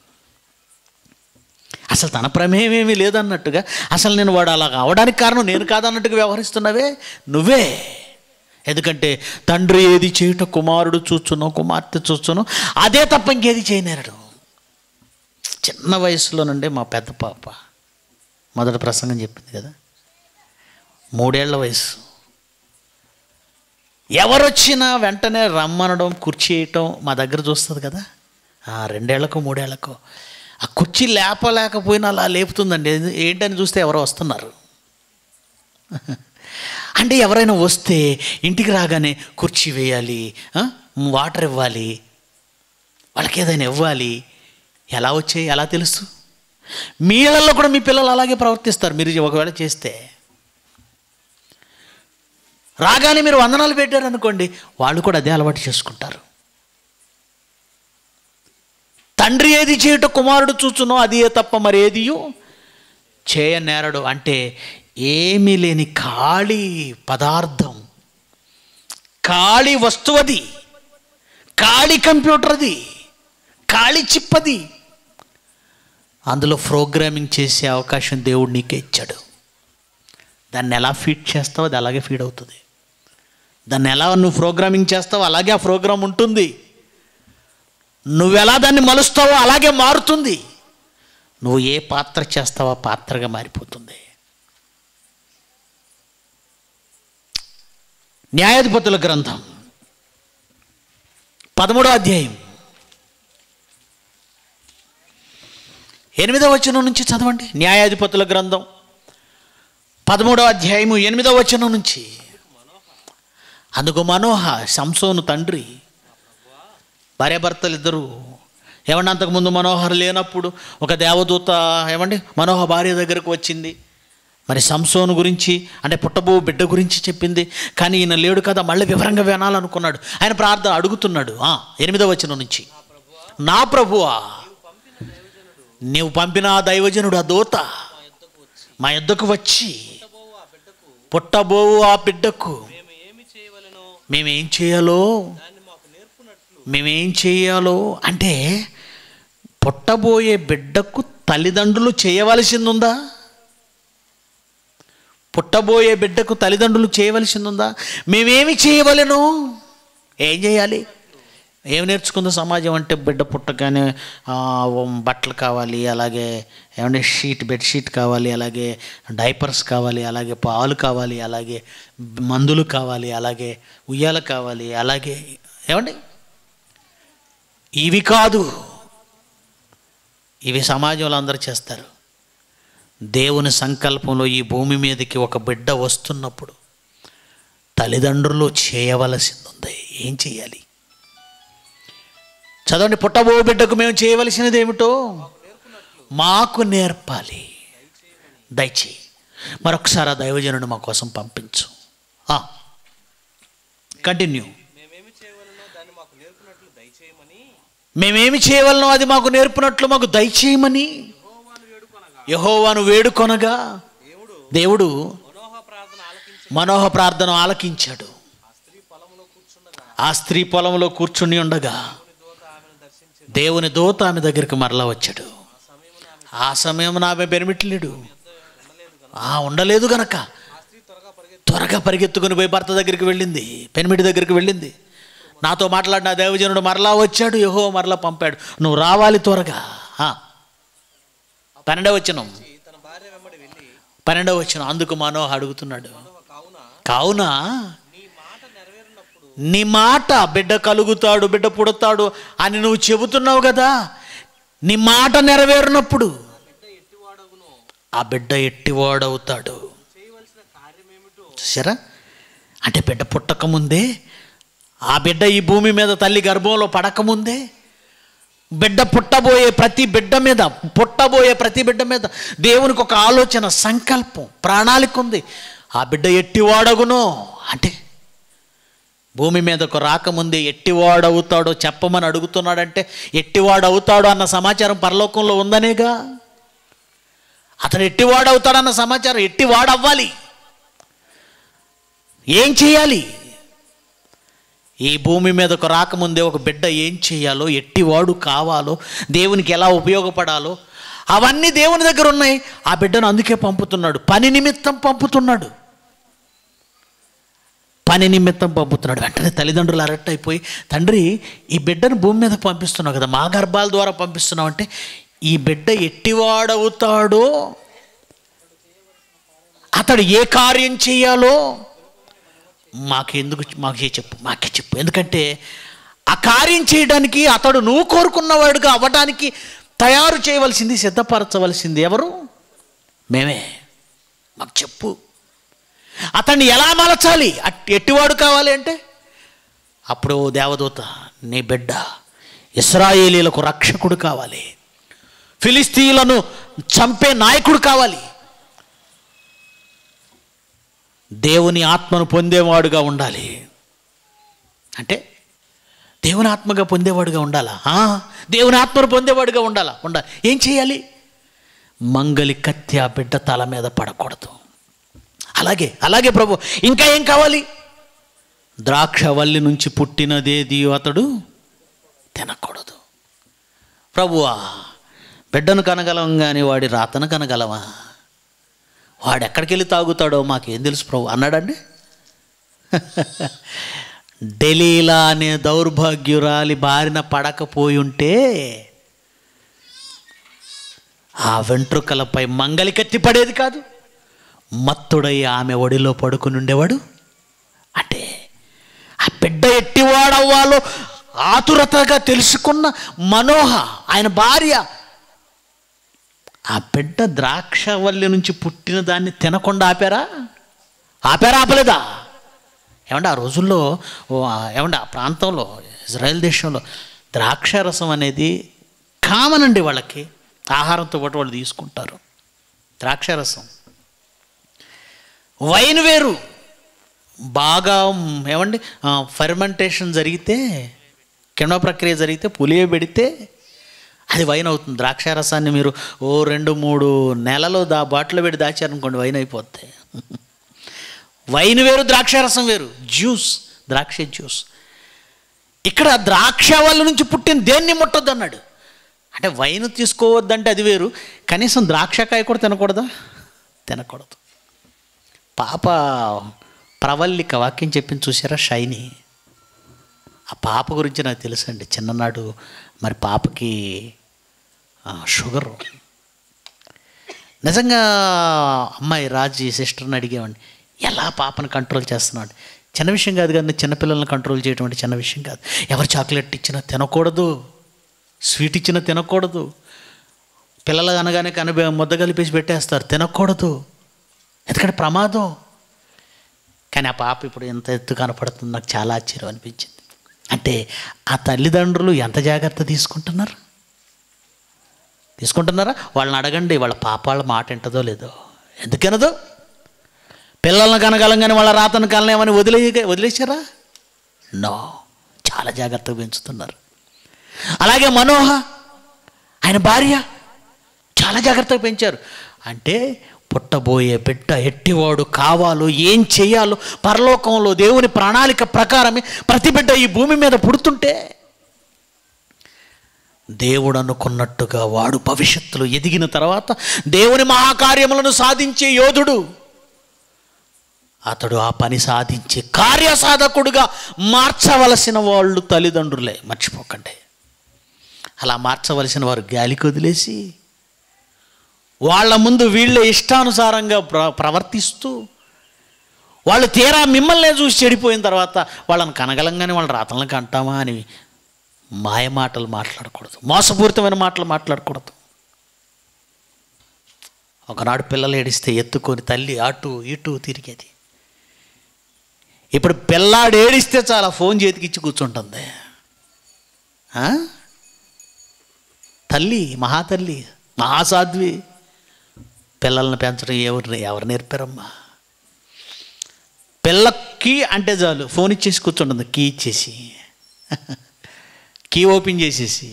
అసలు తన ప్రమేయం ఏమీ లేదన్నట్టుగా అసలు నేను వాడు అలా అవడానికి కారణం నేను కాదన్నట్టుగా వ్యవహరిస్తున్నావే నువ్వే ఎందుకంటే తండ్రి ఏది చేయుట కుమారుడు చూచునో కుమార్తె చూచునో అదే తప్ప ఇంకేది చేయనేరడు చిన్న వయసులో నుండే మా పెద్ద పాప మొదటి ప్రసంగం చెప్పింది కదా మూడేళ్ల వయసు ఎవరొచ్చినా వెంటనే రమ్మనడం కుర్చీ వేయటం మా దగ్గర చూస్తుంది కదా ఆ రెండేళ్లకు మూడేళ్లకు ఆ కుర్చీ లేపలేకపోయినా అలా లేపుతుందండి ఏంది- ఏంటని చూస్తే ఎవరో వస్తున్నారు అంటే ఎవరైనా వస్తే ఇంటికి రాగానే కుర్చీ వేయాలి ఆ, వాటర్ ఇవ్వాలి వాళ్ళకి ఏదైనా ఇవ్వాలి ఎలా వచ్చాయి ఎలా తెలుసు మీ ఇళ్ళల్లో కూడా మీ పిల్లలు అలాగే ప్రవర్తిస్తారు మీరు ఒకవేళ చేస్తే రాగానే మీరు వందనాలు పెట్టారు అనుకోండి వాళ్ళు కూడా అదే అలవాటు చేసుకుంటారు తండ్రి ఏది చేయుట కుమారుడు చూచునో అది ఏ తప్ప మరి ఏదియు చేయనేరడు అంటే ఏమీ లేని ఖాళీ పదార్థం ఖాళీ వస్తువు అది ఖాళీ కంప్యూటర్ అది ఖాళీ చిప్ అది అందులో ప్రోగ్రామింగ్ చేసే అవకాశం దేవుడు నీకే ఇచ్చాడు దాన్ని ఎలా ఫీడ్ చేస్తావో అది అలాగే ఫీడ్ అవుతుంది దాన్ని ఎలా నువ్వు ప్రోగ్రామింగ్ చేస్తావో అలాగే ఆ ప్రోగ్రామ్ ఉంటుంది నువ్వెలా దాన్ని మలుస్తావో అలాగే మారుతుంది నువ్వు ఏ పాత్ర చేస్తావో ఆ పాత్రగా మారిపోతుంది న్యాయాధిపతుల గ్రంథం పదమూడో అధ్యాయం ఎనిమిదవ వచనం నుంచి చదవండి న్యాయాధిపతుల గ్రంథం పదమూడవ అధ్యాయము ఎనిమిదవ వచనం నుంచి అందుకు మనోహ సంసోను తండ్రి భార్యాభర్తలు ఇద్దరు ఏమండి అంతకుముందు మనోహర్ లేనప్పుడు ఒక దేవదూత ఏమండి మనోహ భార్య దగ్గరకు వచ్చింది మరి సంసోను గురించి అంటే పుట్టబో బిడ్డ గురించి చెప్పింది కానీ ఈయన లేడు కదా మళ్ళీ వివరంగా వినాలనుకున్నాడు ఆయన ప్రార్థన అడుగుతున్నాడు ఆ, ఎనిమిదవ వచనం నుంచి నా ప్రభువా నీవు పంపిన ఆ దైవజనుడు ఆ దూత మా యొద్దకు వచ్చి పుట్టబోవు ఆ బిడ్డకు మేము ఏమి చేయవలెనో మేమేం చేయాలో దాన్ని మాకు నేర్పునట్లు మేమేం చేయాలో అంటే పుట్టబోయే బిడ్డకు తల్లిదండ్రులు చేయవలసిందుందా పుట్టబోయే బిడ్డకు తల్లిదండ్రులు చేయవలసిందుందా మేమేమి చేయవలెను ఏం చేయాలి ఏం నేర్చుకుందో సమాజం అంటే బిడ్డ పుట్టగానే ఆ, బట్టలు కావాలి అలాగే ఏమంటే షీట్ బెడ్షీట్ కావాలి అలాగే డైపర్స్ కావాలి అలాగే పాలు కావాలి అలాగే మందులు కావాలి అలాగే ఉయ్యాల కావాలి అలాగే ఏమండి ఇవి కాదు ఇవి సమాజంలో అందరూ చేస్తారు దేవుని సంకల్పంలో ఈ భూమి మీదకి ఒక బిడ్డ వస్తున్నప్పుడు తల్లిదండ్రులు చేయవలసింది ఉంది ఏం చేయాలి చదవండి పుట్టబో బిడ్డకు మేము చేయవలసినది ఏమిటో మాకు నేర్పాలి దయచేయి మరొకసారి ఆ దైవజనుడు మా కోసం పంపించు కంటిన్యూ మేమేమి చేయవలనో దాన్ని మాకు నేర్పినట్లు దయచేయమని మేమేమి చేయవలనో అది మాకు నేర్పినట్లు మాకు దయచేయమని యెహోవాను వేడుకొనగా యహోవాను వేడుకొనగా దేవుడు దేవుడు మనోహ ప్రార్థన ఆలకించి మనోహ ప్రార్థన ఆలకించాడు ఆ స్త్రీ పొలంలో కూర్చుండగా ఆ స్త్రీ పొలంలో కూర్చుని ఉండగా దేవుని దూత ఆమెను దర్శించి దేవుని దూత ఆమె దగ్గరికి మరలా వచ్చాడు ఆ సమయమున ఆమె ఆ సమయం ఆమె బెనిమిట్లేడు ఉండలేదు గనుక ఆ ఉండలేదు గనక ఆ స్త్రీ త్వరగా పరిగెత్తి త్వరగా పరిగెత్తుకుని పోయి భర్త దగ్గరికి వెళ్ళింది పెనిమిటి దగ్గరికి వెళ్ళింది నాతో మాట్లాడిన ఆ దైవజనుడు మరలా వచ్చాడు యహో మరలా పంపాడు నువ్వు రావాలి త్వరగా ఆ. పన్నెండవ వచ్చినం తన భార్య వెంబడి వెళ్ళి పన్నెండవ వచ్చిన అందుకు మనోహ అడుగుతున్నాడు మనోహ కావున కావున నీ మాట నెరవేరినప్పుడు నీ మాట బిడ్డ కలుగుతాడు బిడ్డ పుడతాడు అని నువ్వు చెబుతున్నావు కదా నీ మాట నెరవేరినప్పుడు బిడ్డ ఎట్టివాడగును ఆ బిడ్డ ఎట్టివాడవుతాడు చేయవలసిన కార్యమేమిటో చూసారా అంటే బిడ్డ పుట్టకముందే ఆ బిడ్డ ఈ భూమి మీద తల్లి గర్భంలో పడకముందే బిడ్డ పుట్టబోయే ప్రతి బిడ్డ మీద పుట్టబోయే ప్రతి బిడ్డ మీద దేవునికి ఒక ఆలోచన సంకల్పం ప్రణాళిక ఉంది ఆ బిడ్డ ఎట్టివాడగునో అంటే భూమి మీదకు రాకముందే ఎట్టివాడవుతాడో చెప్పమని అడుగుతున్నాడంటే ఎట్టివాడవుతాడో అన్న సమాచారం పరలోకంలో ఉందనేగా అతడు ఎట్టివాడవుతాడన్న సమాచారం ఎట్టివాడవ్వాలి ఏం చేయాలి ఈ భూమి మీదకు రాకముందే ఒక బిడ్డ ఏం చేయాలో ఎట్టివాడు కావాలో దేవునికి ఎలా ఉపయోగపడాలో అవన్నీ దేవుని దగ్గర ఉన్నాయి ఆ బిడ్డను అందుకే పంపుతున్నాడు పని నిమిత్తం పంపుతున్నాడు పని నిమిత్తం పంపుతున్నాడు వెంటనే తల్లిదండ్రులు అరెక్ట్ అయిపోయి తండ్రి ఈ బిడ్డను భూమి మీద పంపిస్తున్నావు కదా మా గర్భాల ద్వారా పంపిస్తున్నావు అంటే ఈ బిడ్డ ఎట్టివాడవుతాడో అతడు ఏ కార్యం చేయాలో మాకెందుకు మాకే చెప్పు మాకే చెప్పు ఎందుకంటే ఆ కార్యం చేయడానికి అతడు నువ్వు కోరుకున్నవాడుగా అవ్వడానికి తయారు చేయవలసింది సిద్ధపరచవలసింది ఎవరు మేమే మాకు చెప్పు అతన్ని ఎలా మలచాలి అట్- ఎట్టివాడు కావాలి అంటే అప్పుడు ఓ దేవదూత నీ బిడ్డ ఇస్రాయేలీలకు రక్షకుడు కావాలి ఫిలిస్తీన్లను చంపే నాయకుడు కావాలి దేవుని ఆత్మను పొందేవాడుగా ఉండాలి అంటే దేవుని ఆత్మగా పొందేవాడుగా ఉండాలా ఆ, దేవుని ఆత్మను పొందేవాడుగా ఉండాలా ఉండాలి ఏం చేయాలి మంగలి కత్తి ఆ బిడ్డ తల మీద పడకూడదు అలాగే అలాగే ప్రభు ఇంకా ఏం కావాలి ద్రాక్షవల్లి నుంచి పుట్టినదేది అతడు తినకూడదు ప్రభువా బిడ్డను కనగలం కానీ వాడి రాతను కనగలమా వాడు ఎక్కడికి వెళ్ళి తాగుతాడో మాకేం తెలుసు ప్రభు అన్నాడండి డెలీలా అనే దౌర్భాగ్యురాలి బారిన పడకపోయి ఉంటే ఆ వెంట్రుకలపై మంగలి కత్తి పడేది కాదు మత్తుడై ఆమె ఒడిలో పడుకుని ఉండేవాడు అంటే ఆ బిడ్డ ఎట్టివాడవ్వాలో ఆతురతగా తెలుసుకున్న మనోహ ఆయన భార్య ఆ బిడ్డ ద్రాక్షవల్లి నుంచి పుట్టిన దాన్ని తినకుండా ఆపారా ఆపారా ఆపలేదా ఏమంటే ఆ రోజుల్లో ఓ, ఏమంటే ఆ ప్రాంతంలో ఇజ్రాయెల్ దేశంలో ద్రాక్ష రసం అనేది కామన్ అండి వాళ్ళకి ఆహారంతో పాటు వాళ్ళు తీసుకుంటారు ద్రాక్ష రసం వైన్ వేరు బాగా మ్, ఏమండి ఫర్మెంటేషన్ జరిగితే కిణవ ప్రక్రియ జరిగితే పులియబెడితే అది వైన్ అవుతుంది ద్రాక్ష రసాన్ని మీరు ఓ రెండు మూడు నెలలు దా బాటిల్ పెట్టి దాచారనుకోండి వైన్ అయిపోద్ది వైన్ వేరు ద్రాక్ష రసం వేరు జ్యూస్ ద్రాక్ష జ్యూస్ ఇక్కడ ద్రాక్ష వాళ్ళ నుంచి పుట్టిన దేన్ని ముట్టొద్దు అన్నాడు అంటే వైన్ తీసుకోవద్దంటే అది వేరు కనీసం ద్రాక్షకాయ కూడా తినకూడదా తినకూడదు పాప ప్రవల్లిక వాక్యం చెప్పింది చూసారా షైని ఆ పాప గురించి నాకు తెలుసండి చిన్ననాడు మరి పాపకి ఆ, షుగరు నిజంగా అమ్మాయి రాజీ సిస్టర్ని అడిగేవాడిని ఎలా పాపను కంట్రోల్ చేస్తున్నాడు చిన్న విషయం కాదు కానీ చిన్నపిల్లల్ని కంట్రోల్ చేయడం అంటే చిన్న విషయం కాదు ఎవరు చాక్లెట్ ఇచ్చినా తినకూడదు స్వీట్ ఇచ్చినా తినకూడదు పిల్లలు అనగానే కని ముద్ద కలిపేసి పెట్టేస్తారు తినకూడదు ఎందుకంటే ప్రమాదం కానీ ఆ పాప ఇప్పుడు ఎంత ఎత్తు కనపడుతుంది నాకు చాలా ఆశ్చర్యం అనిపించింది అంటే ఆ తల్లిదండ్రులు ఎంత జాగ్రత్త తీసుకుంటున్నారు తీసుకుంటున్నారా వాళ్ళని అడగండి వాళ్ళ పాప వాళ్ళ మాట వింటదో లేదో ఎందుకనదో పిల్లల్ని కనగలంగానే వాళ్ళ రాతను కనలేమని వదిలే వదిలేశారా నో చాలా జాగ్రత్తగా పెంచుతున్నారు అలాగే మనోహ ఆయన భార్య చాలా జాగ్రత్తగా పెంచారు అంటే పుట్టబోయే బిడ్డ ఎట్టివాడు కావాలో ఏం చేయాలో పరలోకంలో దేవుని ప్రణాళిక ప్రకారమే ప్రతి బిడ్డ ఈ భూమి మీద పుడుతుంటే దేవుడు అనుకున్నట్టుగా వాడు భవిష్యత్తులో ఎదిగిన తర్వాత దేవుని మహాకార్యములను సాధించే యోధుడు అతడు ఆ పని సాధించే కార్యసాధకుడుగా మార్చవలసిన వాళ్ళు తల్లిదండ్రులే మర్చిపోకండి అలా మార్చవలసిన వారు గాలికి వదిలేసి వాళ్ళ ముందు వీళ్ళే ఇష్టానుసారంగా ప్ర ప్రవర్తిస్తూ వాళ్ళు తీరా మిమ్మల్నే చూసి చెడిపోయిన తర్వాత వాళ్ళని కనగలంగానే వాళ్ళ రాతలను కంటామా అని మాయ మాటలు మాట్లాడకూడదు మోసపూరితమైన మాటలు మాట్లాడకూడదు ఒకనాడు పిల్లలు ఏడిస్తే ఎత్తుకొని తల్లి అటు ఇటు తిరిగేది ఇప్పుడు పిల్లాడు ఏడిస్తే చాలా ఫోన్ చేతికి ఇచ్చి కూర్చుంటుంది ఆ? తల్లి మహాతల్లి మహాసాధ్వి పిల్లల్ని పెంచడం ఎవరు ఎవరు నేర్పారమ్మా పిల్లకి అంటే చాలు ఫోన్ ఇచ్చేసి కూర్చుంటుంది కీ ఇచ్చేసి కీ ఓపెన్ చేసేసి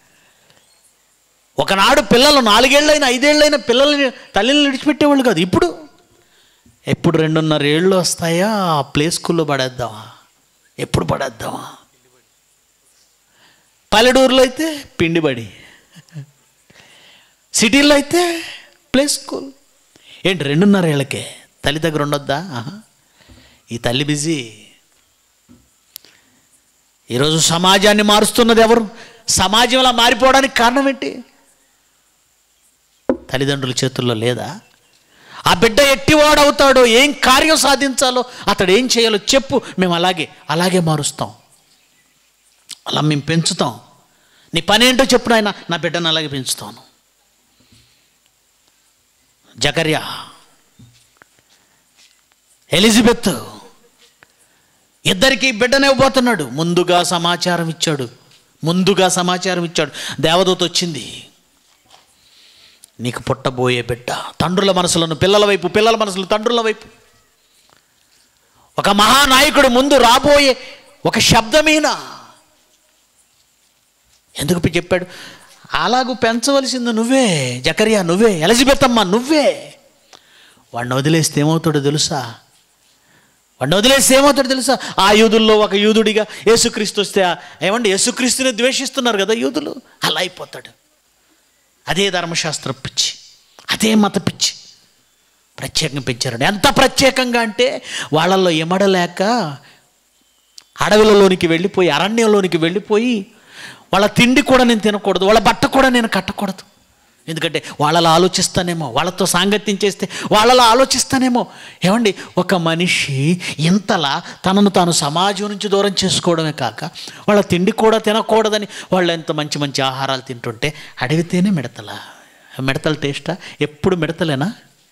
ఒకనాడు పిల్లలు నాలుగేళ్ళైనా ఐదేళ్ళైనా పిల్లల్ని తల్లిని విడిచిపెట్టేవాళ్ళు కాదు ఇప్పుడు ఎప్పుడు రెండున్నర ఏళ్ళు వస్తాయా ఆ ప్లే స్కూల్లో పడేద్దామా ఎప్పుడు పడేద్దామా పల్లెటూరులో అయితే పిండిబడి సిటీల్లో అయితే ప్లే స్కూల్ ఏంటి రెండున్నర ఏళ్ళకే తల్లి దగ్గర ఉండొద్దా ఆహా. ఈ తల్లి బిజీ ఈరోజు సమాజాన్ని మారుస్తున్నది ఎవరు సమాజంలా మారిపోవడానికి కారణం ఏంటి తల్లిదండ్రుల చేతుల్లో లేదా ఆ బిడ్డ ఎట్టివాడవుతాడో ఏం కార్యం సాధించాలో అతడు ఏం చేయాలో చెప్పు మేము అలాగే అలాగే మారుస్తాం అలా మేము పెంచుతాం నీ పని ఏంటో చెప్పు నాయన నా బిడ్డను అలాగే పెంచుతాను జకర్యా ఎలిజబెత్ ఇద్దరికి బిడ్డనివ్వబోతున్నాడు ముందుగా సమాచారం ఇచ్చాడు ముందుగా సమాచారం ఇచ్చాడు దేవదూత వచ్చింది నీకు పుట్టబోయే బిడ్డ తండ్రుల మనసులను పిల్లల వైపు పిల్లల మనసులు తండ్రుల వైపు ఒక మహానాయకుడు ముందు రాబోయే ఒక శబ్దమేనా ఎందుకు పి- చెప్పాడు అలాగూ పెంచవలసింది నువ్వే జకరియా నువ్వే ఎలిజబెత్ అమ్మ నువ్వే వాడిని వదిలేస్తే ఏమవుతాడో తెలుసా వాడిని వదిలేస్తే ఏమవుతాడో తెలుసా ఆ యూదుల్లో ఒక యూదుడిగా యేసుక్రీస్తు వస్తే ఆ- ఏమండి యేసుక్రీస్తుని ద్వేషిస్తున్నారు కదా యూదులు అలా అయిపోతాడు అదే ధర్మశాస్త్ర పిచ్చి అదే మత పిచ్చి ప్రత్యేకంగా పెంచారండి ఎంత ప్రత్యేకంగా అంటే వాళ్ళల్లో ఎమడలేక అడవులలోనికి వెళ్ళిపోయి అరణ్యంలోనికి వెళ్ళిపోయి వాళ్ళ తిండి కూడా నేను తినకూడదు వాళ్ళ బట్ట కూడా నేను కట్టకూడదు ఎందుకంటే వాళ్ళలో ఆలోచిస్తానేమో వాళ్ళతో సాంగత్యం చేస్తే వాళ్ళలో ఆలోచిస్తానేమో ఏమండి ఒక మనిషి ఇంతలా తనను తాను సమాజం నుంచి దూరం చేసుకోవడమే కాక వాళ్ళ తిండి కూడా తినకూడదని వాళ్ళు ఎంత మంచి మంచి ఆహారాలు తింటుంటే అడిగితేనే మిడతలా మిడతల టేస్టా ఎప్పుడు మిడతలేనా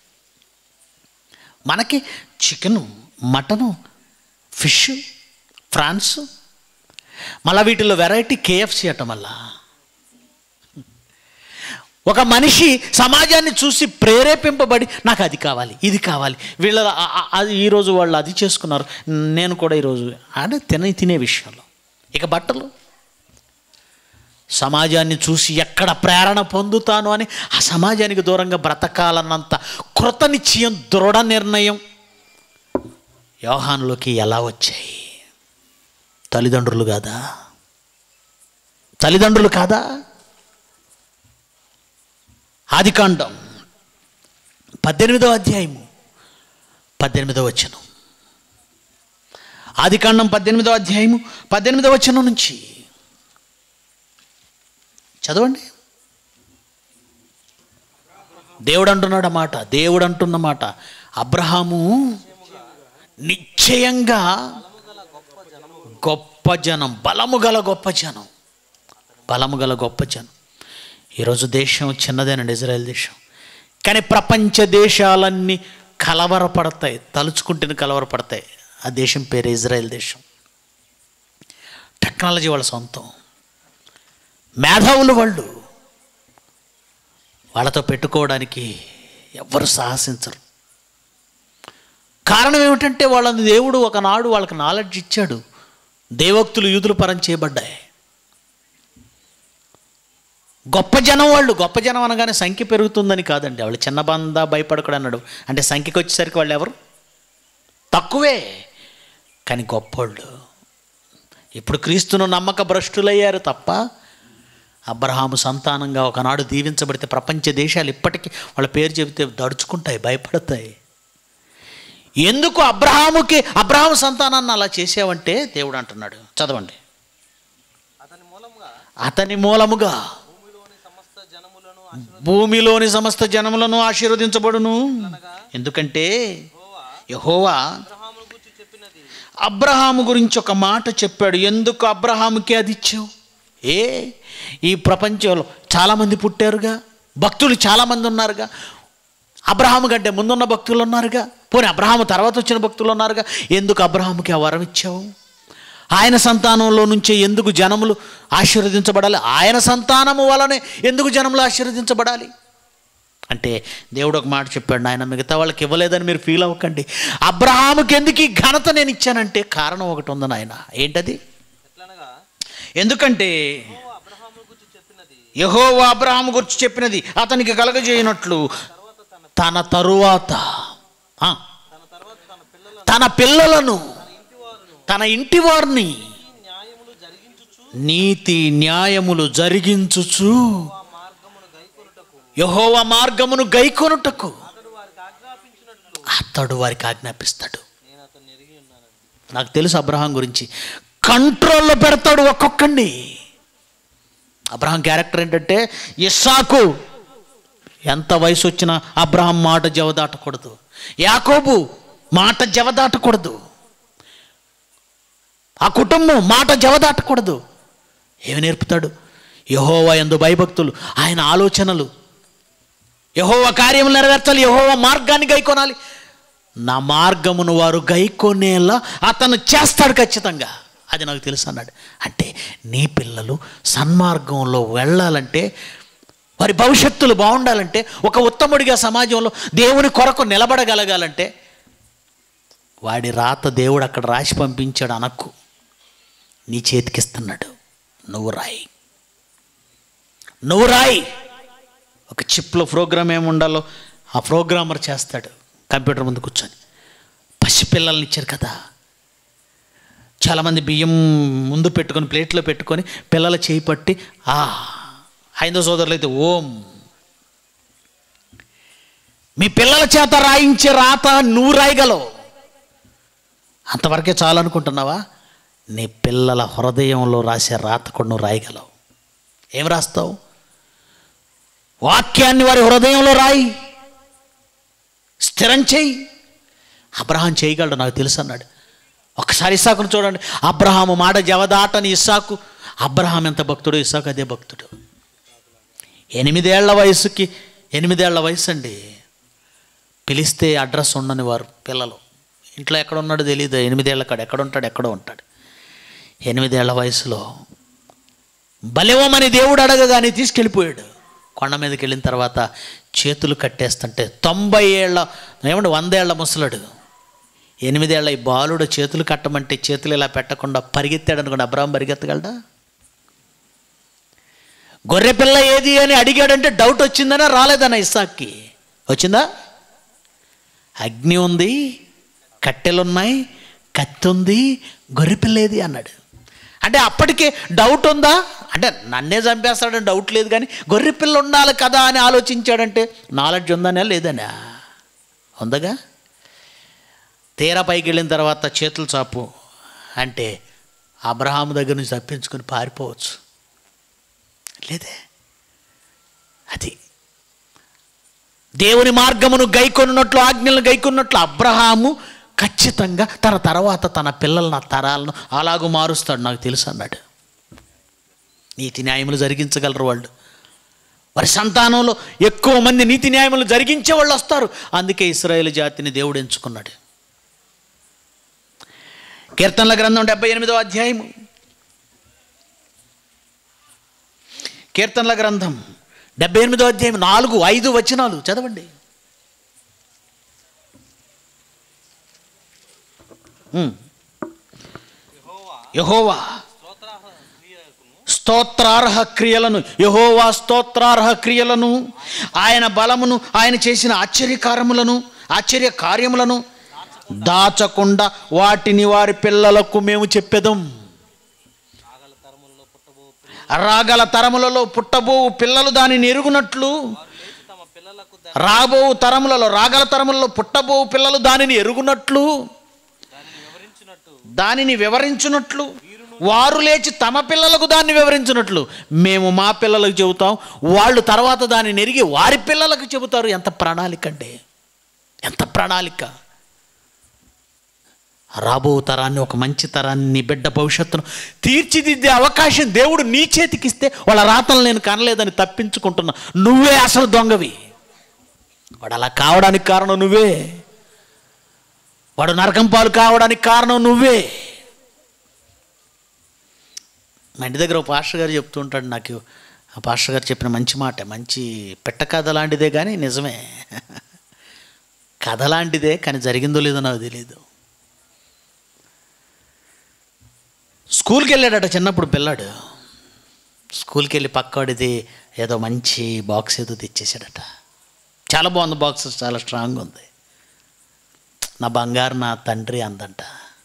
మనకి చికెను మటను ఫిష్ ఫ్రాన్స్ మళ్ళీ వీటిలో వెరైటీ కేఎఫ్సి అట మళ్ళా ఒక మనిషి సమాజాన్ని చూసి ప్రేరేపింపబడి నాకు అది కావాలి ఇది కావాలి వీళ్ళ ఆ- ఆ- అది ఈరోజు వాళ్ళు అది చేసుకున్నారు నేను కూడా ఈరోజు అంటే తినే తినే విషయంలో ఇక బట్టలు సమాజాన్ని చూసి ఎక్కడ ప్రేరణ పొందుతాను అని ఆ సమాజానికి దూరంగా బ్రతకాలన్నంత కృత నిశ్చయం దృఢ నిర్ణయం యోహాన్లోకి ఎలా వచ్చాయి తల్లిదండ్రులు కాదా తల్లిదండ్రులు కాదా ఆదికాండం పద్దెనిమిదవ అధ్యాయము పద్దెనిమిదవ వచనం ఆదికాండం పద్దెనిమిదవ అధ్యాయము పద్దెనిమిదవ వచనం నుంచి చదవండి దేవుడు అంటున్నాడు మాట దేవుడు అంటున్న మాట అబ్రహాము నిశ్చయంగా గొప్ప జనం బలము గల గొప్ప జనం బలము గల గొప్ప జనం ఈరోజు దేశం చిన్నదేనండి ఇజ్రాయెల్ దేశం కానీ ప్రపంచ దేశాలన్నీ కలవరపడతాయి తలుచుకుంటేనే కలవరపడతాయి ఆ దేశం పేరు ఇజ్రాయెల్ దేశం టెక్నాలజీ వాళ్ళ సొంతం మేధావులు వాళ్ళు వాళ్ళతో పెట్టుకోవడానికి ఎవ్వరు సాహసించరు కారణం ఏమిటంటే వాళ్ళని దేవుడు ఒకనాడు వాళ్ళకి నాలెడ్జ్ ఇచ్చాడు దేవోక్తులు యూదుల పరం చేయబడ్డాయి గొప్ప జనం వాళ్ళు గొప్ప జనం అనగానే సంఖ్య పెరుగుతుందని కాదండి వాళ్ళు చిన్న బంద భయపడకూడదు అన్నాడు అంటే సంఖ్యకి వచ్చేసరికి వాళ్ళు ఎవరు తక్కువే కానీ గొప్పోళ్ళు ఇప్పుడు క్రీస్తును నమ్మక భ్రష్టులయ్యారు తప్ప అబ్రహాము సంతానంగా ఒకనాడు దీవించబడితే ప్రపంచ దేశాలు ఇప్పటికీ వాళ్ళ పేరు చెబితే దడుచుకుంటాయి భయపడతాయి ఎందుకు అబ్రహాముకి అబ్రహాము సంతానాన్ని అలా చేసావంటే దేవుడు అంటున్నాడు చదవండి అతని మూలంగా అతని మూలముగా భూమిలోని సమస్త జనములను ఆశీర్వదించగా భూమిలోని సమస్త జనములను ఆశీర్వదించబడును ఎందుకంటే యహోవా అబ్రహామును గురించి చెప్పినది అబ్రహాము గురించి ఒక మాట చెప్పాడు ఎందుకు అబ్రహాముకి అది ఇచ్చావు ఏ ఈ ప్రపంచంలో చాలామంది పుట్టారుగా భక్తులు చాలామంది ఉన్నారుగా అబ్రహాము కంటే ముందున్న భక్తులు ఉన్నారుగా పోనీ అబ్రహాము తర్వాత వచ్చిన భక్తులు ఉన్నారుగా ఎందుకు అబ్రహాముకి ఆ వరం ఇచ్చావు ఆయన సంతానంలో నుంచే ఎందుకు జనములు ఆశీర్వదించబడాలి ఆయన సంతానము వలనే ఎందుకు జనములు ఆశీర్వదించబడాలి అంటే దేవుడు ఒక మాట చెప్పాడు ఆయన మిగతా వాళ్ళకి ఇవ్వలేదని మీరు ఫీల్ అవ్వకండి అబ్రహాముకి ఎందుకు ఈ ఘనత నేను ఇచ్చానంటే కారణం ఒకటి ఉంది నాయన ఏంటది ఎట్లనగా ఎందుకంటే యెహోవా అబ్రహామును గురించి చెప్పినది యహోవా అబ్రహాము గురించి చెప్పినది అతనికి కలగజేయనట్లు తన తరువాత ఆ, తన తర్వాత తన పిల్లల తన పిల్లలను ఇంటి వారును తన ఇంటి వారిని ఈ న్యాయములు జరిగించుచు నీతి న్యాయములు జరిగించుచు ఆ మార్గమును గైకొనుటకు యహోవ మార్గమును గైకొనుటకు అతడు వారికి ఆజ్ఞాపించినట్లు అతడు వారికి ఆజ్ఞాపిస్తాడు నేను అతన్ని ఎరిగి ఉన్నానండి నాకు తెలుసు అబ్రహాం గురించి కంట్రోల్లో పెడతాడు ఒక్కొక్కడిని అబ్రహాం క్యారెక్టర్ ఏంటంటే ఇస్సాకు ఎంత వయసు వచ్చినా అబ్రహాం మాట జవదాటకూడదు యాకోబు మాట జవదాటకూడదు ఆ కుటుంబం మాట జవదాటకూడదు ఏమి నేర్పుతాడు యహోవా ఎందు భయభక్తులు ఆయన ఆలోచనలు యహోవ కార్యములు నెరవేర్చాలి యహోవ మార్గాన్ని గైకొనాలి నా మార్గమును వారు గైకొనేలా అతను చేస్తాడు ఖచ్చితంగా అది నాకు తెలుసు అన్నాడు అంటే నీ పిల్లలు సన్మార్గంలో వెళ్ళాలంటే వారి భవిష్యత్తులు బాగుండాలంటే ఒక ఉత్తముడిగా సమాజంలో దేవుని కొరకు నిలబడగలగాలంటే వాడి రాత దేవుడు అక్కడ రాసి పంపించాడు అనక్కు నీ చేతికిస్తున్నాడు నువ్వు రాయి నువ్వు రాయి ఒక చిప్లో ప్రోగ్రామ్ ఏమి ఉండాలో ఆ ప్రోగ్రామర్ చేస్తాడు కంప్యూటర్ ముందు కూర్చొని పసిపిల్లల్ని ఇచ్చారు కదా చాలామంది బియ్యం ముందు పెట్టుకొని ప్లేట్లో పెట్టుకొని పిల్లల చేయి పట్టి ఆ హైందవ సోదరులు అయితే ఓం మీ పిల్లల చేత రాయించే రాత నువ్వు రాయగలవు అంతవరకే చాలు అనుకుంటున్నావా నీ పిల్లల హృదయంలో రాసే రాత కూడా నువ్వు రాయగలవు ఏం రాస్తావు వాక్యాన్ని వారి హృదయంలో రాయి స్థిరం చేయి అబ్రహాం చేయగలడు నాకు తెలుసు అన్నాడు ఒకసారి ఇస్సాకును చూడండి అబ్రహాము మాట జవదాటని ఇస్సాకు అబ్రహాం ఎంత భక్తుడు ఇస్సాకు అదే భక్తుడు ఎనిమిదేళ్ల వయసుకి ఎనిమిదేళ్ల వయసు అండి పిలిస్తే అడ్రస్ ఉండని వారు పిల్లలు ఇంట్లో ఎక్కడ ఉన్నాడో తెలియదు ఎనిమిదేళ్ల కాడు ఎక్కడ ఉంటాడు ఎక్కడో ఉంటాడు ఎనిమిదేళ్ల వయసులో బలివమని దేవుడు అడగగానే తీసుకెళ్ళిపోయాడు కొండ మీదకి వెళ్ళిన తర్వాత చేతులు కట్టేస్తుంటే తొంభై ఏళ్ళ ఏమంటే వందేళ్ల ముసలాడు ఎనిమిదేళ్ల ఈ బాలుడు చేతులు కట్టమంటే చేతులు ఇలా పెట్టకుండా పరిగెత్తాడు అనుకోండి అబ్రాహం పరిగెత్తగలడా గొర్రెపిల్ల ఏది అని అడిగాడంటే డౌట్ వచ్చిందనా రాలేదన్న ఇస్సాక్కి వచ్చిందా అగ్ని ఉంది కట్టెలున్నాయి కత్తి ఉంది గొర్రెపిల్ల ఏది అన్నాడు అంటే అప్పటికే డౌట్ ఉందా అంటే నన్నే చంపేస్తాడని డౌట్ లేదు కానీ గొర్రెపిల్ల ఉండాలి కదా అని ఆలోచించాడంటే నాలెడ్జ్ ఉందనే లేదనా ఉందగా తీరా పైకి వెళ్ళిన తర్వాత చేతులు చాపు అంటే అబ్రహాం దగ్గర నుంచి తప్పించుకొని పారిపోవచ్చు లేదే అది దేవుని మార్గమును గైకొన్నట్లు ఆజ్ఞలను గైకొన్నట్లు అబ్రహాము ఖచ్చితంగా తన తర్వాత తన పిల్లల తరాలను అలాగూ మారుస్తాడు నాకు తెలుసు అన్నాడు నీతి న్యాయములు జరిగించగలరు వాళ్ళు వారి సంతానంలో ఎక్కువ మంది నీతి న్యాయములు జరిగించే వాళ్ళు వస్తారు అందుకే ఇస్రాయేల్ జాతిని దేవుడు ఎంచుకున్నాడు కీర్తనల గ్రంథం డెబ్బై ఎనిమిదో అధ్యాయము కీర్తనల గ్రంథం డెబ్బై ఎనిమిదో అధ్యాయం నాలుగు ఐదు వచనాలు చదవండి ఉమ్. యెహోవా యెహోవా స్తోత్రార్హ క్రియకును స్తోత్రార్హ క్రియలను యహోవా స్తోత్రార్హ క్రియలను ఆయన బలమును ఆయన చేసిన ఆశ్చర్యకారములను ఆశ్చర్య కార్యములను దాచకుండా వాటిని వారి పిల్లలకు మేము చెప్పెదం ఆగల తరములలో పుట్టబో రాగల తరములలో పుట్టబో పిల్లలు దానిని ఎరుగునట్లు వారు లేచి తమ పిల్లలకు దా- రాబో తరములలో రాగల తరములలో పుట్టబో పిల్లలు దానిని ఎరుగునట్లు దానిని వివరించినట్టు దానిని వివరించున్నట్లు వారు లేచి తమ పిల్లలకు దాన్ని వివరించినట్లు మేము మా పిల్లలకు చెబుతాం వాళ్ళు తర్వాత దాన్ని ఎరిగి వారి పిల్లలకు చెబుతారు ఎంత ప్రణాళిక అండి ఎంత ప్రణాళిక రాబో తరాన్ని ఒక మంచి తరాన్ని నీ బిడ్డ భవిష్యత్తును తీర్చిదిద్దే అవకాశం దేవుడు నీ చేతికిస్తే వాళ్ళ రాతలు నేను కనలేదని తప్పించుకుంటున్నా నువ్వే అసలు దొంగవి వాడు అలా కావడానికి కారణం నువ్వే వాడు నరకం పాలు కావడానికి కారణం నువ్వే మా ఇంటి దగ్గర ఒక పాస్టర్ గారు చెప్తూ ఉంటాడు నాకు ఆ పాస్టర్ గారు చెప్పిన మంచి మాట మంచి పెట్ట కథ లాంటిదే కానీ నిజమే కథ లాంటిదే కానీ జరిగిందో లేదో నాకు తెలియదు స్కూల్కి వెళ్ళాడట చిన్నప్పుడు పిల్లాడు స్కూల్కి వెళ్ళి పక్కవాడిది ఏదో మంచి బాక్స్ ఏదో తెచ్చేసాడట చాలా బాగుంది బాక్స్ చాలా స్ట్రాంగ్ ఉంది నా బంగారు నా తండ్రి అందంట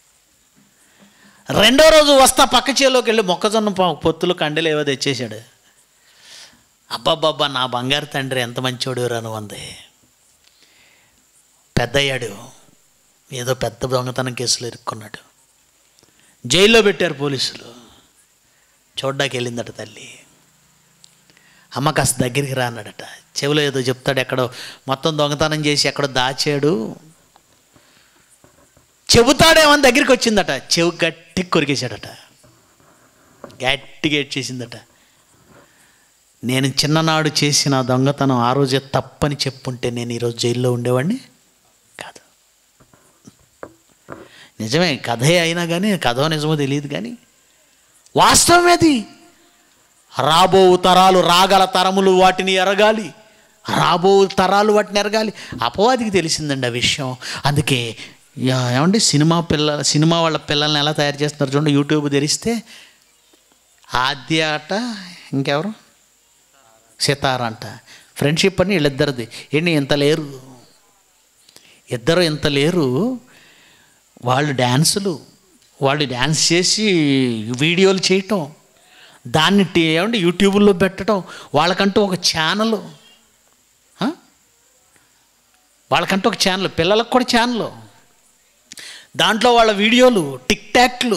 రెండో రోజు వస్తా పక్క చేలోకి వెళ్ళి మొక్కజొన్న ప- పొత్తులు కండలు ఏవో తెచ్చేశాడు అబ్బాబ్బాబ్బా నా బంగారు తండ్రి ఎంత మంచోడు రాను అంది పెద్ద అయ్యాడు ఏదో పెద్ద దొంగతనం కేసులో ఇరుక్కున్నాడు జైల్లో పెట్టారు పోలీసులు చూడ్డానికి వెళ్ళిందట తల్లి అమ్మ కాస్త దగ్గరికి రా అన్నాడట చెవిలో ఏదో చెప్తాడు ఎక్కడో మొత్తం దొంగతనం చేసి ఎక్కడో దాచాడు చెబుతాడేమని దగ్గరికి వచ్చిందట చెవు గట్టి కొరికేశాడట గట్టిగా ఏడ్చేసిందట నేను చిన్ననాడు చేసిన దొంగతనం ఆ రోజే తప్పని చెప్పుంటే నేను ఈరోజు జైల్లో ఉండేవాడిని కాదు నిజమే కథే అయినా కానీ కథో నిజమో తెలియదు కానీ వాస్తవమేది రాబో తరాలు రాగల తరములు వాటిని ఎరగాలి రాబో తరాలు వాటిని ఎరగాలి అపవాదికి తెలిసిందండి ఆ విషయం అందుకే యా- ఏమండి సినిమా పిల్ల సినిమా వాళ్ళ పిల్లల్ని ఎలా తయారు చేస్తున్నారు చూడండి యూట్యూబ్ తెరిస్తే ఆద్య అట ఇంకెవరు సితార అంట ఫ్రెండ్షిప్ అని వీళ్ళిద్దరిది ఏంటి ఇంత లేరు ఇద్దరు ఇంత లేరు వాళ్ళు డ్యాన్సులు వాళ్ళు డ్యాన్స్ చేసి వీడియోలు చేయటం దాన్ని టీ- ఏమంటే యూట్యూబ్లో పెట్టడం వాళ్ళకంటూ ఒక ఛానల్ వాళ్ళకంటూ ఒక ఛానల్ పిల్లలకు కూడా ఛానల్ దాంట్లో వాళ్ళ వీడియోలు టిక్ టాక్లు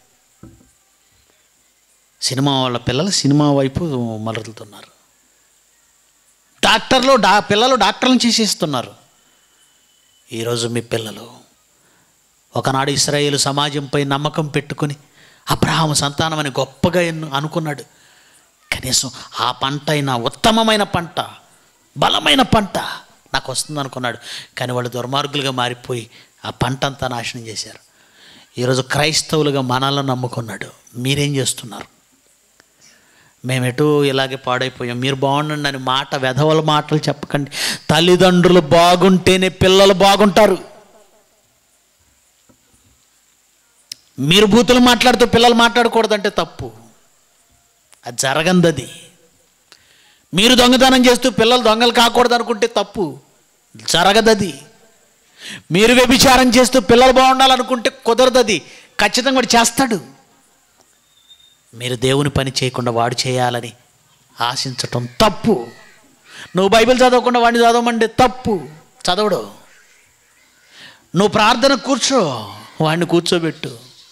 సినిమా వాళ్ళ పిల్లలు సినిమా వైపు మరలుతున్నారు డాక్టర్లు డా పిల్లలు డాక్టర్లను చేసేస్తున్నారు ఈరోజు మీ పిల్లలు ఒకనాడు ఇస్రాయేల్ సమాజంపై నమ్మకం పెట్టుకుని అబ్రహాము సంతానం అని గొప్పగా ఎన్ను- అనుకున్నాడు కనీసం ఆ పంట అయినా ఉత్తమమైన పంట బలమైన పంట నాకు వస్తుంది అనుకున్నాడు కానీ వాళ్ళు దుర్మార్గులుగా మారిపోయి ఆ పంట అంతా నాశనం చేశారు ఈరోజు క్రైస్తవులుగా మనల్ని నమ్ముకున్నాడు మీరేం చేస్తున్నారు మేము ఎటు ఇలాగే పాడైపోయాం మీరు బాగుండండి అని మాట వెధవల మాటలు చెప్పకండి తల్లిదండ్రులు బాగుంటేనే పిల్లలు బాగుంటారు మీరు బూతులు మాట్లాడుతూ పిల్లలు మాట్లాడకూడదంటే తప్పు అది జరగంది అది మీరు దొంగతనం చేస్తూ పిల్లలు దొంగలు కాకూడదు అనుకుంటే తప్పు జరగదది మీరు వ్యభిచారం చేస్తూ పిల్లలు బాగుండాలనుకుంటే కుదరదది ఖచ్చితంగా వాడు చేస్తాడు మీరు దేవుని పని చేయకుండా వాడు చేయాలని ఆశించటం తప్పు నువ్వు బైబిల్ చదవకుండా వాడిని చదవమంటే తప్పు చదవడు నువ్వు ప్రార్థన కూర్చో వాడిని కూర్చోబెట్టు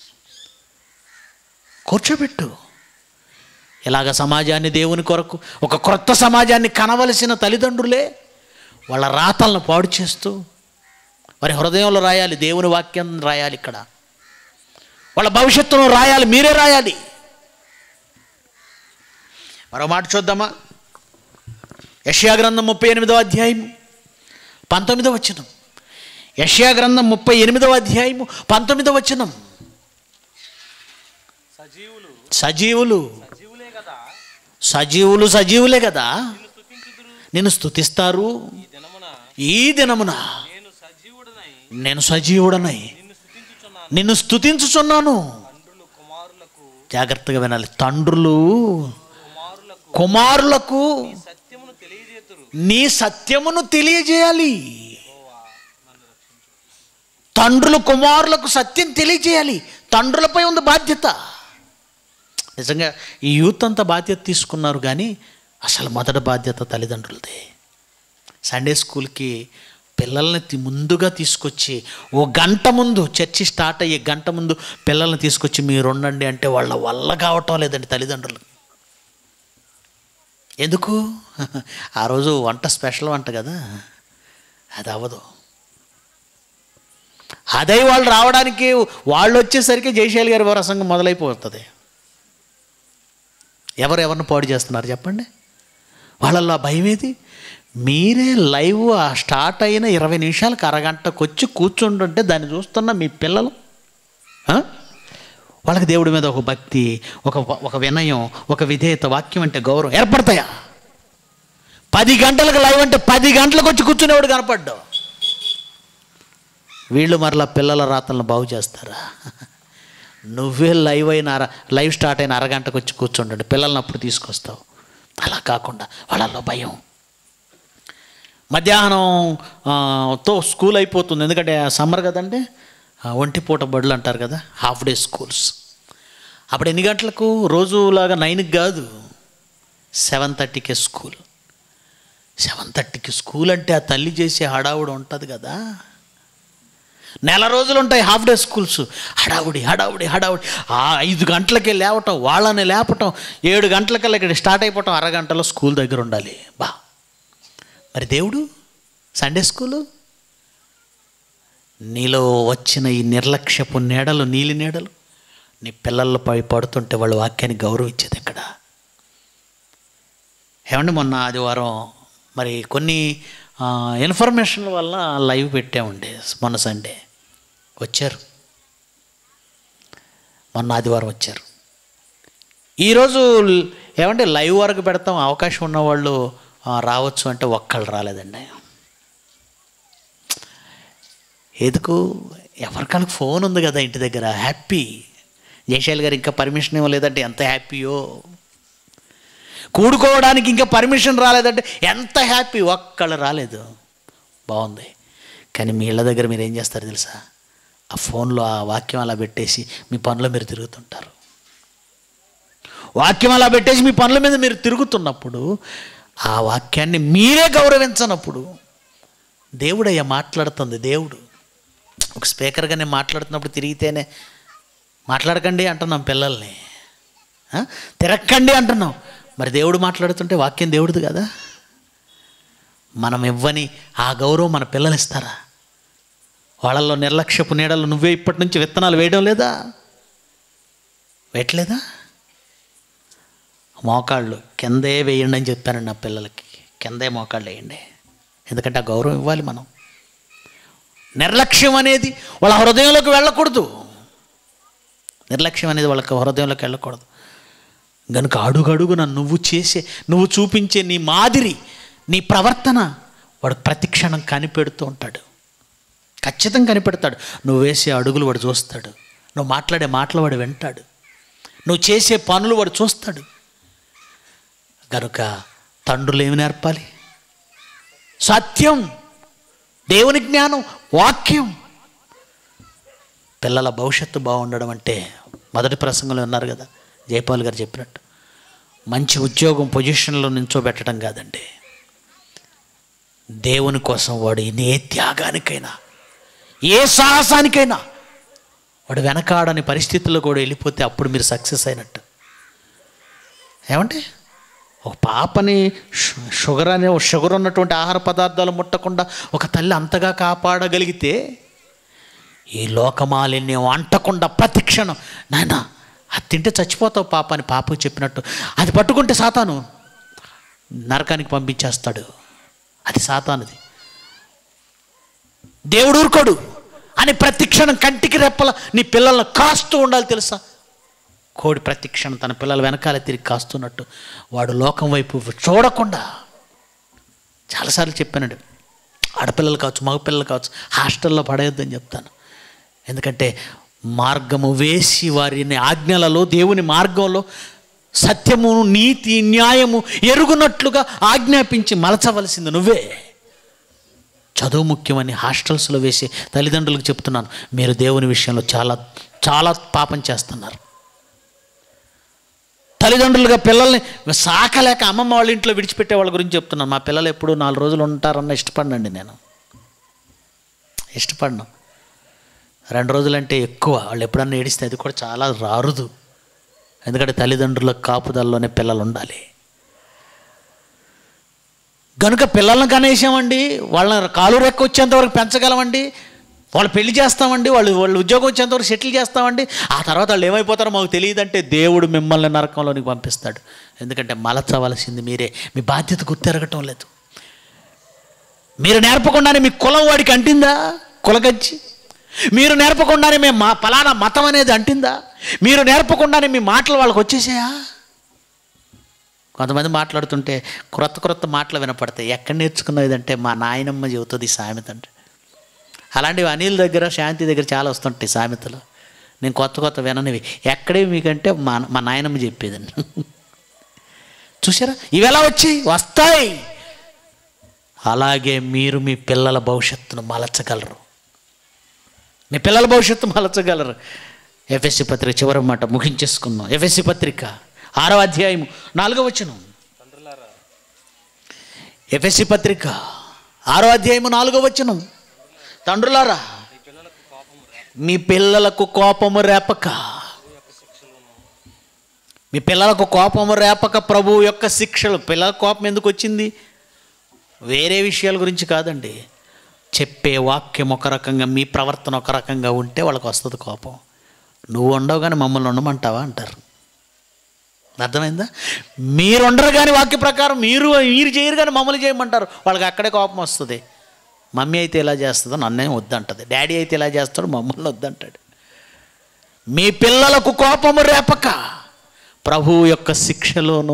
కూర్చోబెట్టు ఇలాగ సమాజాన్ని దేవుని కొరకు ఒక క్రొత్త సమాజాన్ని కనవలసిన తల్లిదండ్రులే వాళ్ళ రాతలను పాడు చేస్తూ వారి హృదయంలో రాయాలి దేవుని వాక్యం రాయాలి ఇక్కడ వాళ్ళ భవిష్యత్తును రాయాలి మీరే రాయాలి మరో మాట చూద్దామా యష్యా గ్రంథం ముప్పై ఎనిమిదవ అధ్యాయం పంతొమ్మిదవ వచనం యష్యా గ్రంథం ముప్పై ఎనిమిదవ అధ్యాయము పంతొమ్మిదవ వచనం సజీవులు సజీవులు సజీవులే కదా సజీవులు సజీవులే కదా నిన్ను స్తుతించుదురు నిన్ను స్తుతిస్తారు ఈ దినమున ఈ దినమున నేను సజీవుడనై నేను సజీవుడనై నిన్ను స్తుతించుచున్నాను నిన్ను స్తుతించుచున్నాను తండ్రులు కుమారులకు జాగ్రత్తగా వినాలి తండ్రులు కుమారులకు కుమారులకు ఈ సత్యమును తెలియజేతురు నీ సత్యమును తెలియజేయాలి యెహోవా నన్ను రక్షించు తండ్రులు కుమారులకు సత్యం తెలియజేయాలి తండ్రులపై ఉంది బాధ్యత నిజంగా ఈ యూత్ అంతా బాధ్యత తీసుకున్నారు కానీ అసలు మొదటి బాధ్యత తల్లిదండ్రులదే సండే స్కూల్కి పిల్లల్ని తి- ముందుగా తీసుకొచ్చి ఓ గంట ముందు చర్చి స్టార్ట్ అయ్యే గంట ముందు పిల్లల్ని తీసుకొచ్చి మీరు ఉండండి అంటే వాళ్ళ వల్ల కావటం లేదండి తల్లిదండ్రులు ఎందుకు ఆ రోజు వంట స్పెషల్ వంట కదా అది అవ్వదు అదే వాళ్ళు రావడానికి వాళ్ళు వచ్చేసరికి జయశైలి గారి ప్రసంగం మొదలైపోతుంది ఎవరు ఎవరిని పాడు చేస్తున్నారు చెప్పండి వాళ్ళల్లో ఆ భయం ఏది మీరే లైవ్ ఆ స్టార్ట్ అయిన ఇరవై నిమిషాలకు అరగంటకు వచ్చి కూర్చుంటుంటే దాన్ని చూస్తున్న మీ పిల్లలు ఆ? వాళ్ళకి దేవుడి మీద ఒక భక్తి ఒక ఒక వినయం ఒక విధేయత వాక్యం అంటే గౌరవం ఏర్పడతాయా పది గంటలకు లైవ్ అంటే పది గంటలకు వచ్చి కూర్చునేవాడు కనపడ్డావు వీళ్ళు మరలా పిల్లల రాతలను బాగు చేస్తారా నువ్వే లైవ్ అయిన అర లైవ్ స్టార్ట్ అయిన అరగంటకు వచ్చి కూర్చుండండి పిల్లల్ని అప్పుడు తీసుకొస్తావు అలా కాకుండా వాళ్ళల్లో భయం మధ్యాహ్నం ఆ, తో స్కూల్ అయిపోతుంది ఎందుకంటే సమ్మర్ కదండి ఆ, ఒంటి పూట బడులు అంటారు కదా హాఫ్ డే స్కూల్స్ అప్పుడు ఎన్ని గంటలకు రోజులాగా నైన్కి కాదు సెవెన్ థర్టీకే స్కూల్ సెవెన్ థర్టీకి స్కూల్ అంటే ఆ తల్లి చేసే హడావుడు ఉంటుంది కదా నెల రోజులు ఉంటాయి హాఫ్ డే స్కూల్స్ హడావుడి హడావుడి హడావుడి ఆ ఐదు గంటలకే లేవటం వాళ్ళని లేపటం ఏడు గంటలకల్లా ఇక్కడ స్టార్ట్ అయిపోవటం అరగంటలో స్కూల్ దగ్గర ఉండాలి బా మరి దేవుడు సండే స్కూలు నీలో వచ్చిన ఈ నిర్లక్ష్యపు నీడలు నీలి నీడలు నీ పిల్లలపై పడుతుంటే వాళ్ళ వాక్యాన్ని గౌరవించేది ఎక్కడ ఏమండి మొన్న ఆదివారం మరి కొన్ని ఆ, ఇన్ఫర్మేషన్ల వల్ల లైవ్ పెట్టామండి మొన్న సండే వచ్చారు మొన్న ఆదివారం వచ్చారు ఈరోజు ఏమంటే లైవ్ వరకు పెడతాం అవకాశం ఉన్నవాళ్ళు ఆ, రావచ్చు అంటే ఒక్కళ్ళు రాలేదండి ఎందుకు ఎవరికాళ్ళకి ఫోన్ ఉంది కదా ఇంటి దగ్గర హ్యాపీ జయశాల్ గారు ఇంకా పర్మిషన్ ఇవ్వలేదంటే ఎంత హ్యాపీయో కూడుకోవడానికి ఇంకా పర్మిషన్ రాలేదంటే ఎంత హ్యాపీ ఒక్కళ్ళు రాలేదు బాగుంది కానీ మీ ఇళ్ళ దగ్గర మీరు ఏం చేస్తారు తెలుసా ఆ ఫోన్లో ఆ వాక్యం అలా పెట్టేసి మీ పనుల మీరు తిరుగుతుంటారు వాక్యం అలా పెట్టేసి మీ పనుల మీద మీరు తిరుగుతున్నప్పుడు ఆ వాక్యాన్ని మీరే గౌరవించనప్పుడు దేవుడయ్యా మాట్లాడుతుంది దేవుడు ఒక స్పీకర్గా నేను మాట్లాడుతున్నప్పుడు తిరిగితేనే మాట్లాడకండి అంటున్నాం పిల్లల్ని ఆ? తిరక్కండి అంటున్నాం మరి దేవుడు మాట్లాడుతుంటే వాక్యం దేవుడిది కదా మనం ఇవ్వని ఆ గౌరవం మన పిల్లలు ఇస్తారా వాళ్ళల్లో నిర్లక్ష్యపు నీడలు నువ్వే ఇప్పటి నుంచి విత్తనాలు వేయడం లేదా వేయట్లేదా మోకాళ్ళు కిందే వేయండి అని చెప్పాను నా పిల్లలకి కిందే మోకాళ్ళు వేయండి ఎందుకంటే ఆ గౌరవం ఇవ్వాలి మనం నిర్లక్ష్యం అనేది వాళ్ళ హృదయంలోకి వెళ్ళకూడదు నిర్లక్ష్యం అనేది వాళ్ళకి హృదయంలోకి వెళ్ళకూడదు గనుక అడుగడుగున నువ్వు చేసే నువ్వు చూపించే నీ మాదిరి నీ ప్రవర్తన వాడు ప్రతి క్షణం కనిపెడుతూ ఉంటాడు ఖచ్చితంగా కనిపెడతాడు నువ్వు వేసే అడుగులు వాడు చూస్తాడు నువ్వు మాట్లాడే మాటలు వాడు వింటాడు నువ్వు చేసే పనులు వాడు చూస్తాడు గనుక తండ్రులు ఏమి నేర్పాలి సత్యం దేవుని జ్ఞానం వాక్యం పిల్లల భవిష్యత్తు బాగుండడం అంటే మొదటి ప్రసంగంలో ఉన్నారు కదా జయపాల్ గారు చెప్పినట్టు మంచి ఉద్యోగం పొజిషన్లో నించోబెట్టడం కాదండి దేవుని కోసం వాడు ఏ త్యాగానికైనా ఏ సాహసానికైనా వాడు వెనకాడని పరిస్థితుల్లో కూడా వెళ్ళిపోతే అప్పుడు మీరు సక్సెస్ అయినట్టు ఏమంటే ఒక పాపని షు- షుగర్ అనే షుగర్ ఉన్నటువంటి ఆహార పదార్థాలు ముట్టకుండా ఒక తల్లి అంతగా కాపాడగలిగితే ఈ లోకమాలిన్యం అంటకుండా ప్రతి క్షణం నాయన అది తింటే చచ్చిపోతావు పాప అని పాపకు చెప్పినట్టు అది పట్టుకుంటే సాతాను నరకానికి పంపించేస్తాడు అది సాతానుది దేవుడు ఊరుకోడు అని ప్రతి క్షణం కంటికి రెప్పల నీ పిల్లలను కాస్తూ ఉండాలి తెలుసా కోడి ప్రతి క్షణం తన పిల్లల వెనకాల తిరిగి కాస్తున్నట్టు వాడు లోకం వైపు చూడకుండా చాలాసార్లు చెప్పానండి ఆడపిల్లలు కావచ్చు మగపిల్లలు కావచ్చు హాస్టల్లో పడేయొద్దని చెప్తాను ఎందుకంటే మార్గము వేసి వారిని ఆజ్ఞలలో దేవుని మార్గంలో సత్యము నీతి న్యాయము ఎరుగునట్లుగా ఆజ్ఞాపించి మలచవలసింది నువ్వే చదువు ముఖ్యమని హాస్టల్స్లో వేసి తల్లిదండ్రులకు చెప్తున్నాను మీరు దేవుని విషయంలో చాలా చాలా పాపం చేస్తున్నారు తల్లిదండ్రులుగా పిల్లల్ని సాకలేక అమ్మమ్మ వాళ్ళ ఇంట్లో విడిచిపెట్టే వాళ్ళ గురించి చెప్తున్నాను మా పిల్లలు ఎప్పుడు నాలుగు రోజులు ఉంటారన్న ఇష్టపడినండి నేను ఇష్టపడను రెండు రోజులంటే ఎక్కువ వాళ్ళు ఎప్పుడన్నా ఏడిస్తే అది కూడా చాలా రారుదు ఎందుకంటే తల్లిదండ్రుల కాపుదల్లోనే పిల్లలు ఉండాలి కనుక పిల్లల్ని కనేసామండి వాళ్ళని కాలు రెక్క వచ్చేంత వరకు పెంచగలమండి వాళ్ళు పెళ్లి చేస్తామండి వాళ్ళు వాళ్ళు ఉద్యోగం వచ్చేంత వరకు సెటిల్ చేస్తామండి ఆ తర్వాత వాళ్ళు ఏమైపోతారో మాకు తెలియదంటే దేవుడు మిమ్మల్ని నరకంలోనికి పంపిస్తాడు ఎందుకంటే మలచవలసింది మీరే మీ బాధ్యత గుర్తెరగటం లేదు మీరు నేర్పకుండానే మీ కులం వాడికి అంటిందా కులగచ్చి మీరు నేర్పకుండానే మేము మా ఫలానా మతం అనేది అంటిందా మీరు నేర్పకుండానే మీ మాటలు వాళ్ళకి వచ్చేసాయా కొంతమంది మాట్లాడుతుంటే క్రొత్త క్రొత్త మాటలు వినపడతాయి ఎక్కడ నేర్చుకున్నావు ఇదంటే మా నాయనమ్మ చెబుతుంది ఈ సామెత అంటే అలాంటివి అనిల్ దగ్గర శాంతి దగ్గర చాలా వస్తుంటాయి సామెతలు నేను కొత్త కొత్త విననివి ఎక్కడే మీకంటే మా మా నాయనమ్మ చెప్పేదండి చూసారా ఇవి ఎలా వచ్చాయి వస్తాయి అలాగే మీరు మీ పిల్లల భవిష్యత్తును మలచగలరు మీ పిల్లల భవిష్యత్తు మలచగలరు ఎఫ్ఎస్సి పత్రిక చివరి మాట ముగించేసుకుందాం ఎఫ్ఎస్సి పత్రిక ఆరో అధ్యాయం నాలుగో వచనం తండ్రులారా ఎఫ్ఎస్సి పత్రిక ఆరో అధ్యాయము నాలుగో వచనం తండ్రులారా మీ పిల్లలకు కోపము రేప మీ పిల్లలకు కోపము రేపక యొక్క శిక్షలను మీ పిల్లలకు కోపము రేపక ప్రభు యొక్క శిక్షలు పిల్లల కోపం ఎందుకు వచ్చింది వేరే విషయాల గురించి కాదండి చెప్పే వాక్యం ఒక రకంగా మీ ప్రవర్తన ఒక రకంగా ఉంటే వాళ్ళకి వస్తుంది కోపం నువ్వు ఉండవు కానీ మమ్మల్ని ఉండమంటావా అంటారు అర్థమైందా మీరు ఉండరు కానీ వాక్య ప్రకారం మీరు మీరు చేయరు కానీ మమ్మల్ని చేయమంటారు వాళ్ళకి అక్కడే కోపం వస్తుంది మమ్మీ అయితే ఇలా చేస్తుందో నన్నేం వద్దంటది డాడీ అయితే ఇలా చేస్తాడు మమ్మల్ని వద్దంటాడు మీ పిల్లలకు కోపము రేపక ప్రభువు యొక్క శిక్షలోను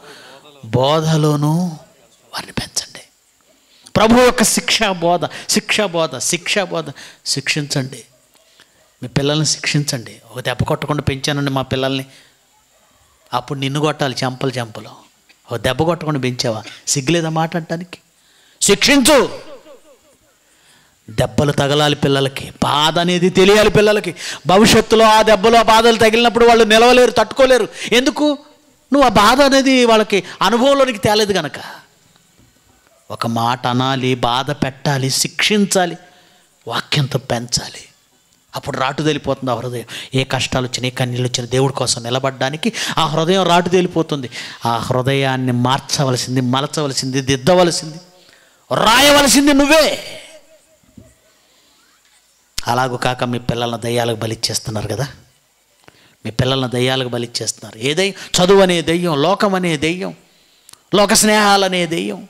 బోధలోను వారిని పెంచండి ప్రభు యొక్క శిక్షా బోధ శిక్షా బోధ శిక్షా బోధ శిక్షించండి మీ పిల్లల్ని శిక్షించండి ఒక దెబ్బ కొట్టకుండా పెంచానండి మా పిల్లల్ని అప్పుడు నిన్ను కొట్టాలి చెంపలు చెంపలు ఒక దెబ్బ కొట్టకుండా పెంచావా సిగ్గులేదా మాట్లాడటానికి శిక్షించు దెబ్బలు తగలాలి పిల్లలకి బాధ అనేది తెలియాలి పిల్లలకి భవిష్యత్తులో ఆ దెబ్బలు ఆ బాధలు తగిలినప్పుడు వాళ్ళు నిలవలేరు తట్టుకోలేరు ఎందుకు నువ్వు ఆ బాధ అనేది వాళ్ళకి అనుభవంలోనికి తేలేదు గనక ఒక మాట అనాలి బాధ పెట్టాలి శిక్షించాలి వాక్యంతో పెంచాలి అప్పుడు రాటు తేలిపోతుంది ఆ హృదయం ఏ కష్టాలు వచ్చినా ఏ కన్నీళ్ళు వచ్చినా దేవుడి కోసం నిలబడడానికి ఆ హృదయం రాటు తేలిపోతుంది ఆ హృదయాన్ని మార్చవలసింది మలచవలసింది దిద్దవలసింది రాయవలసింది నువ్వే అలాగూ కాక మీ పిల్లల్ని దయ్యాలకు బలిచ్చేస్తున్నారు కదా మీ పిల్లల్ని దయ్యాలకు బలిచ్చేస్తున్నారు ఏ దయ్యం చదువు అనే దెయ్యం లోకం అనే దెయ్యం లోక స్నేహాలనే దెయ్యం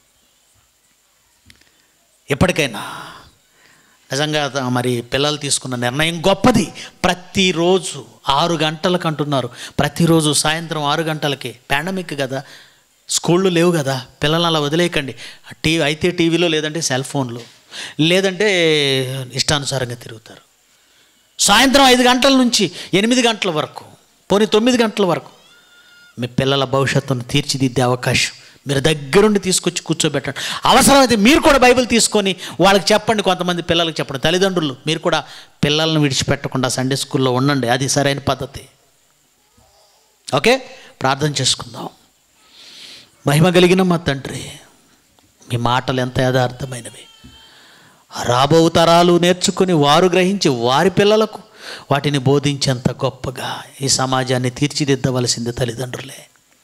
ఎప్పటికైనా నిజంగా త- మరి పిల్లలు తీసుకున్న నిర్ణయం గొప్పది ప్రతిరోజు ఆరు గంటలకు అంటున్నారు ప్రతిరోజు సాయంత్రం ఆరు గంటలకి పాండమిక్ కదా స్కూళ్ళు లేవు కదా పిల్లల్ని అలా వదిలేయకండి టీవీ అయితే టీవీలో లేదంటే సెల్ ఫోన్లో లేదంటే ఇష్టానుసారంగా తిరుగుతారు సాయంత్రం ఐదు గంటల నుంచి ఎనిమిది గంటల వరకు పోనీ తొమ్మిది గంటల వరకు మీ పిల్లల భవిష్యత్తును తీర్చిదిద్దే అవకాశం మీరు దగ్గరుండి తీసుకొచ్చి కూర్చోబెట్టండి అవసరమైతే మీరు కూడా బైబిల్ తీసుకొని వాళ్ళకి చెప్పండి కొంతమంది పిల్లలకి చెప్పండి తల్లిదండ్రులు మీరు కూడా పిల్లల్ని విడిచిపెట్టకుండా సండే స్కూల్లో ఉండండి అది సరైన పద్ధతి ఓకే ప్రార్థన చేసుకుందాం మహిమ కలిగిన మా తండ్రి మీ మాటలు ఎంత యథార్థమైనవి రాబో తరాలు నేర్చుకుని వారు గ్రహించి వారి పిల్లలకు వాటిని బోధించేంత గొప్పగా ఈ సమాజాన్ని తీర్చిదిద్దవలసింది తల్లిదండ్రులే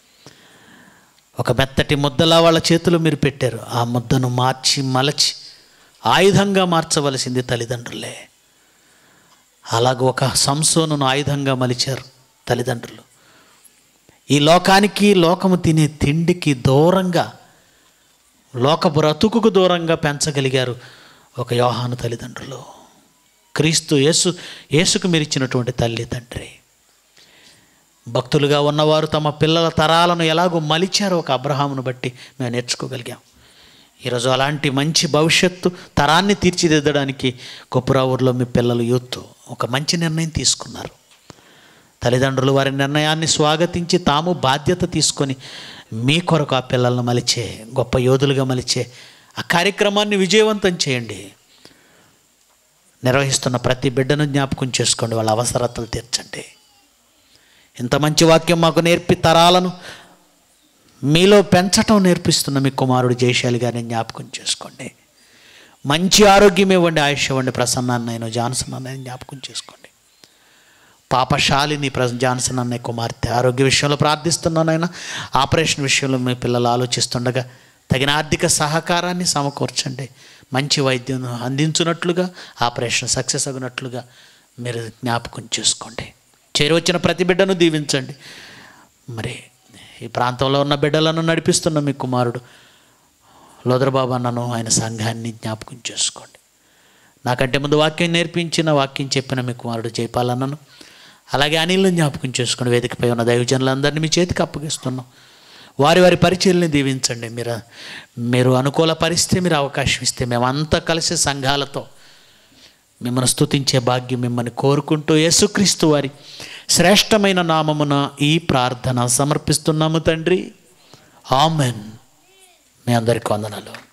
ఒక మెత్తటి ముద్దలా వాళ్ళ చేతులు మీరు పెట్టారు ఆ ముద్దను మార్చి మలచి ఆయుధంగా మార్చవలసింది తల్లిదండ్రులే అలాగ ఒక సంసోనును ఆయుధంగా మలిచారు తల్లిదండ్రులు ఈ లోకానికి లోకము తినే తిండికి దూరంగా లోక బ్రతుకుకు దూరంగా పెంచగలిగారు ఒక యోహాను తల్లిదండ్రులు క్రీస్తు యేసు యేసుకు మీరు ఇచ్చినటువంటి తల్లి తండ్రి భక్తులుగా ఉన్నవారు తమ పిల్లల తరాలను ఎలాగో మలిచారో ఒక అబ్రహామును బట్టి మేము నేర్చుకోగలిగాం ఈరోజు అలాంటి మంచి భవిష్యత్తు తరాన్ని తీర్చిదిద్దడానికి కొప్పురావూరులో మీ పిల్లలు యూత్ ఒక మంచి నిర్ణయం తీసుకున్నారు తల్లిదండ్రులు వారి నిర్ణయాన్ని స్వాగతించి తాము బాధ్యత తీసుకొని మీ కొరకు ఆ పిల్లలను మలిచే గొప్ప యోధులుగా మలిచే ఆ కార్యక్రమాన్ని విజయవంతం చేయండి నిర్వహిస్తున్న ప్రతి బిడ్డను జ్ఞాపకం చేసుకోండి వాళ్ళ అవసరతలు తీర్చండి ఇంత మంచి వాక్యం మాకు నేర్పి తరాలను మీలో పెంచటం నేర్పిస్తున్న మీ కుమారుడు జయశాలి గారిని జ్ఞాపకం చేసుకోండి మంచి ఆరోగ్యం ఇవ్వండి ఆయుష్ ఇవ్వండి ప్రసన్న అన్నయ్యను జాన్సన్ అన్నయ్యను జ్ఞాపకం చేసుకోండి పాపశాలిని ప్ర జాన్సన్ అన్నయ్య కుమార్తె ఆరోగ్య విషయంలో ప్రార్థిస్తున్నాను ఆయన ఆపరేషన్ విషయంలో మీ పిల్లలు ఆలోచిస్తుండగా తగిన ఆర్థిక సహకారాన్ని సమకూర్చండి మంచి వైద్యం అందించున్నట్లుగా ఆపరేషన్ సక్సెస్ అగినట్లుగా మీరు జ్ఞాపకం చేసుకోండి చేరువచ్చిన ప్రతి బిడ్డను దీవించండి మరి ఈ ప్రాంతంలో ఉన్న బిడ్డలను నడిపిస్తున్న మీ కుమారుడు లోదరబాబు అన్నను ఆయన సంఘాన్ని జ్ఞాపకం చేసుకోండి నాకంటే ముందు వాక్యం నేర్పించిన వాక్యం చెప్పిన మీ కుమారుడు జైపాలన్నను అలాగే అనిల్ని జ్ఞాపకం చేసుకోండి వేదికపై ఉన్న దైవజనులందరినీ మీ చేతికి అప్పగిస్తున్నాం వారి వారి పరిచయల్ని దీవించండి మీరు మీరు అనుకూల పరిస్థితి మీరు అవకాశం ఇస్తే మేమంతా కలిసి సంఘాలతో మిమ్మల్ని స్తుతించే భాగ్యం మిమ్మల్ని కోరుకుంటూ యేసుక్రీస్తు వారి శ్రేష్టమైన నామమున ఈ ప్రార్థన సమర్పిస్తున్నాము తండ్రి ఆమెన్ మీ అందరికి వందనాలు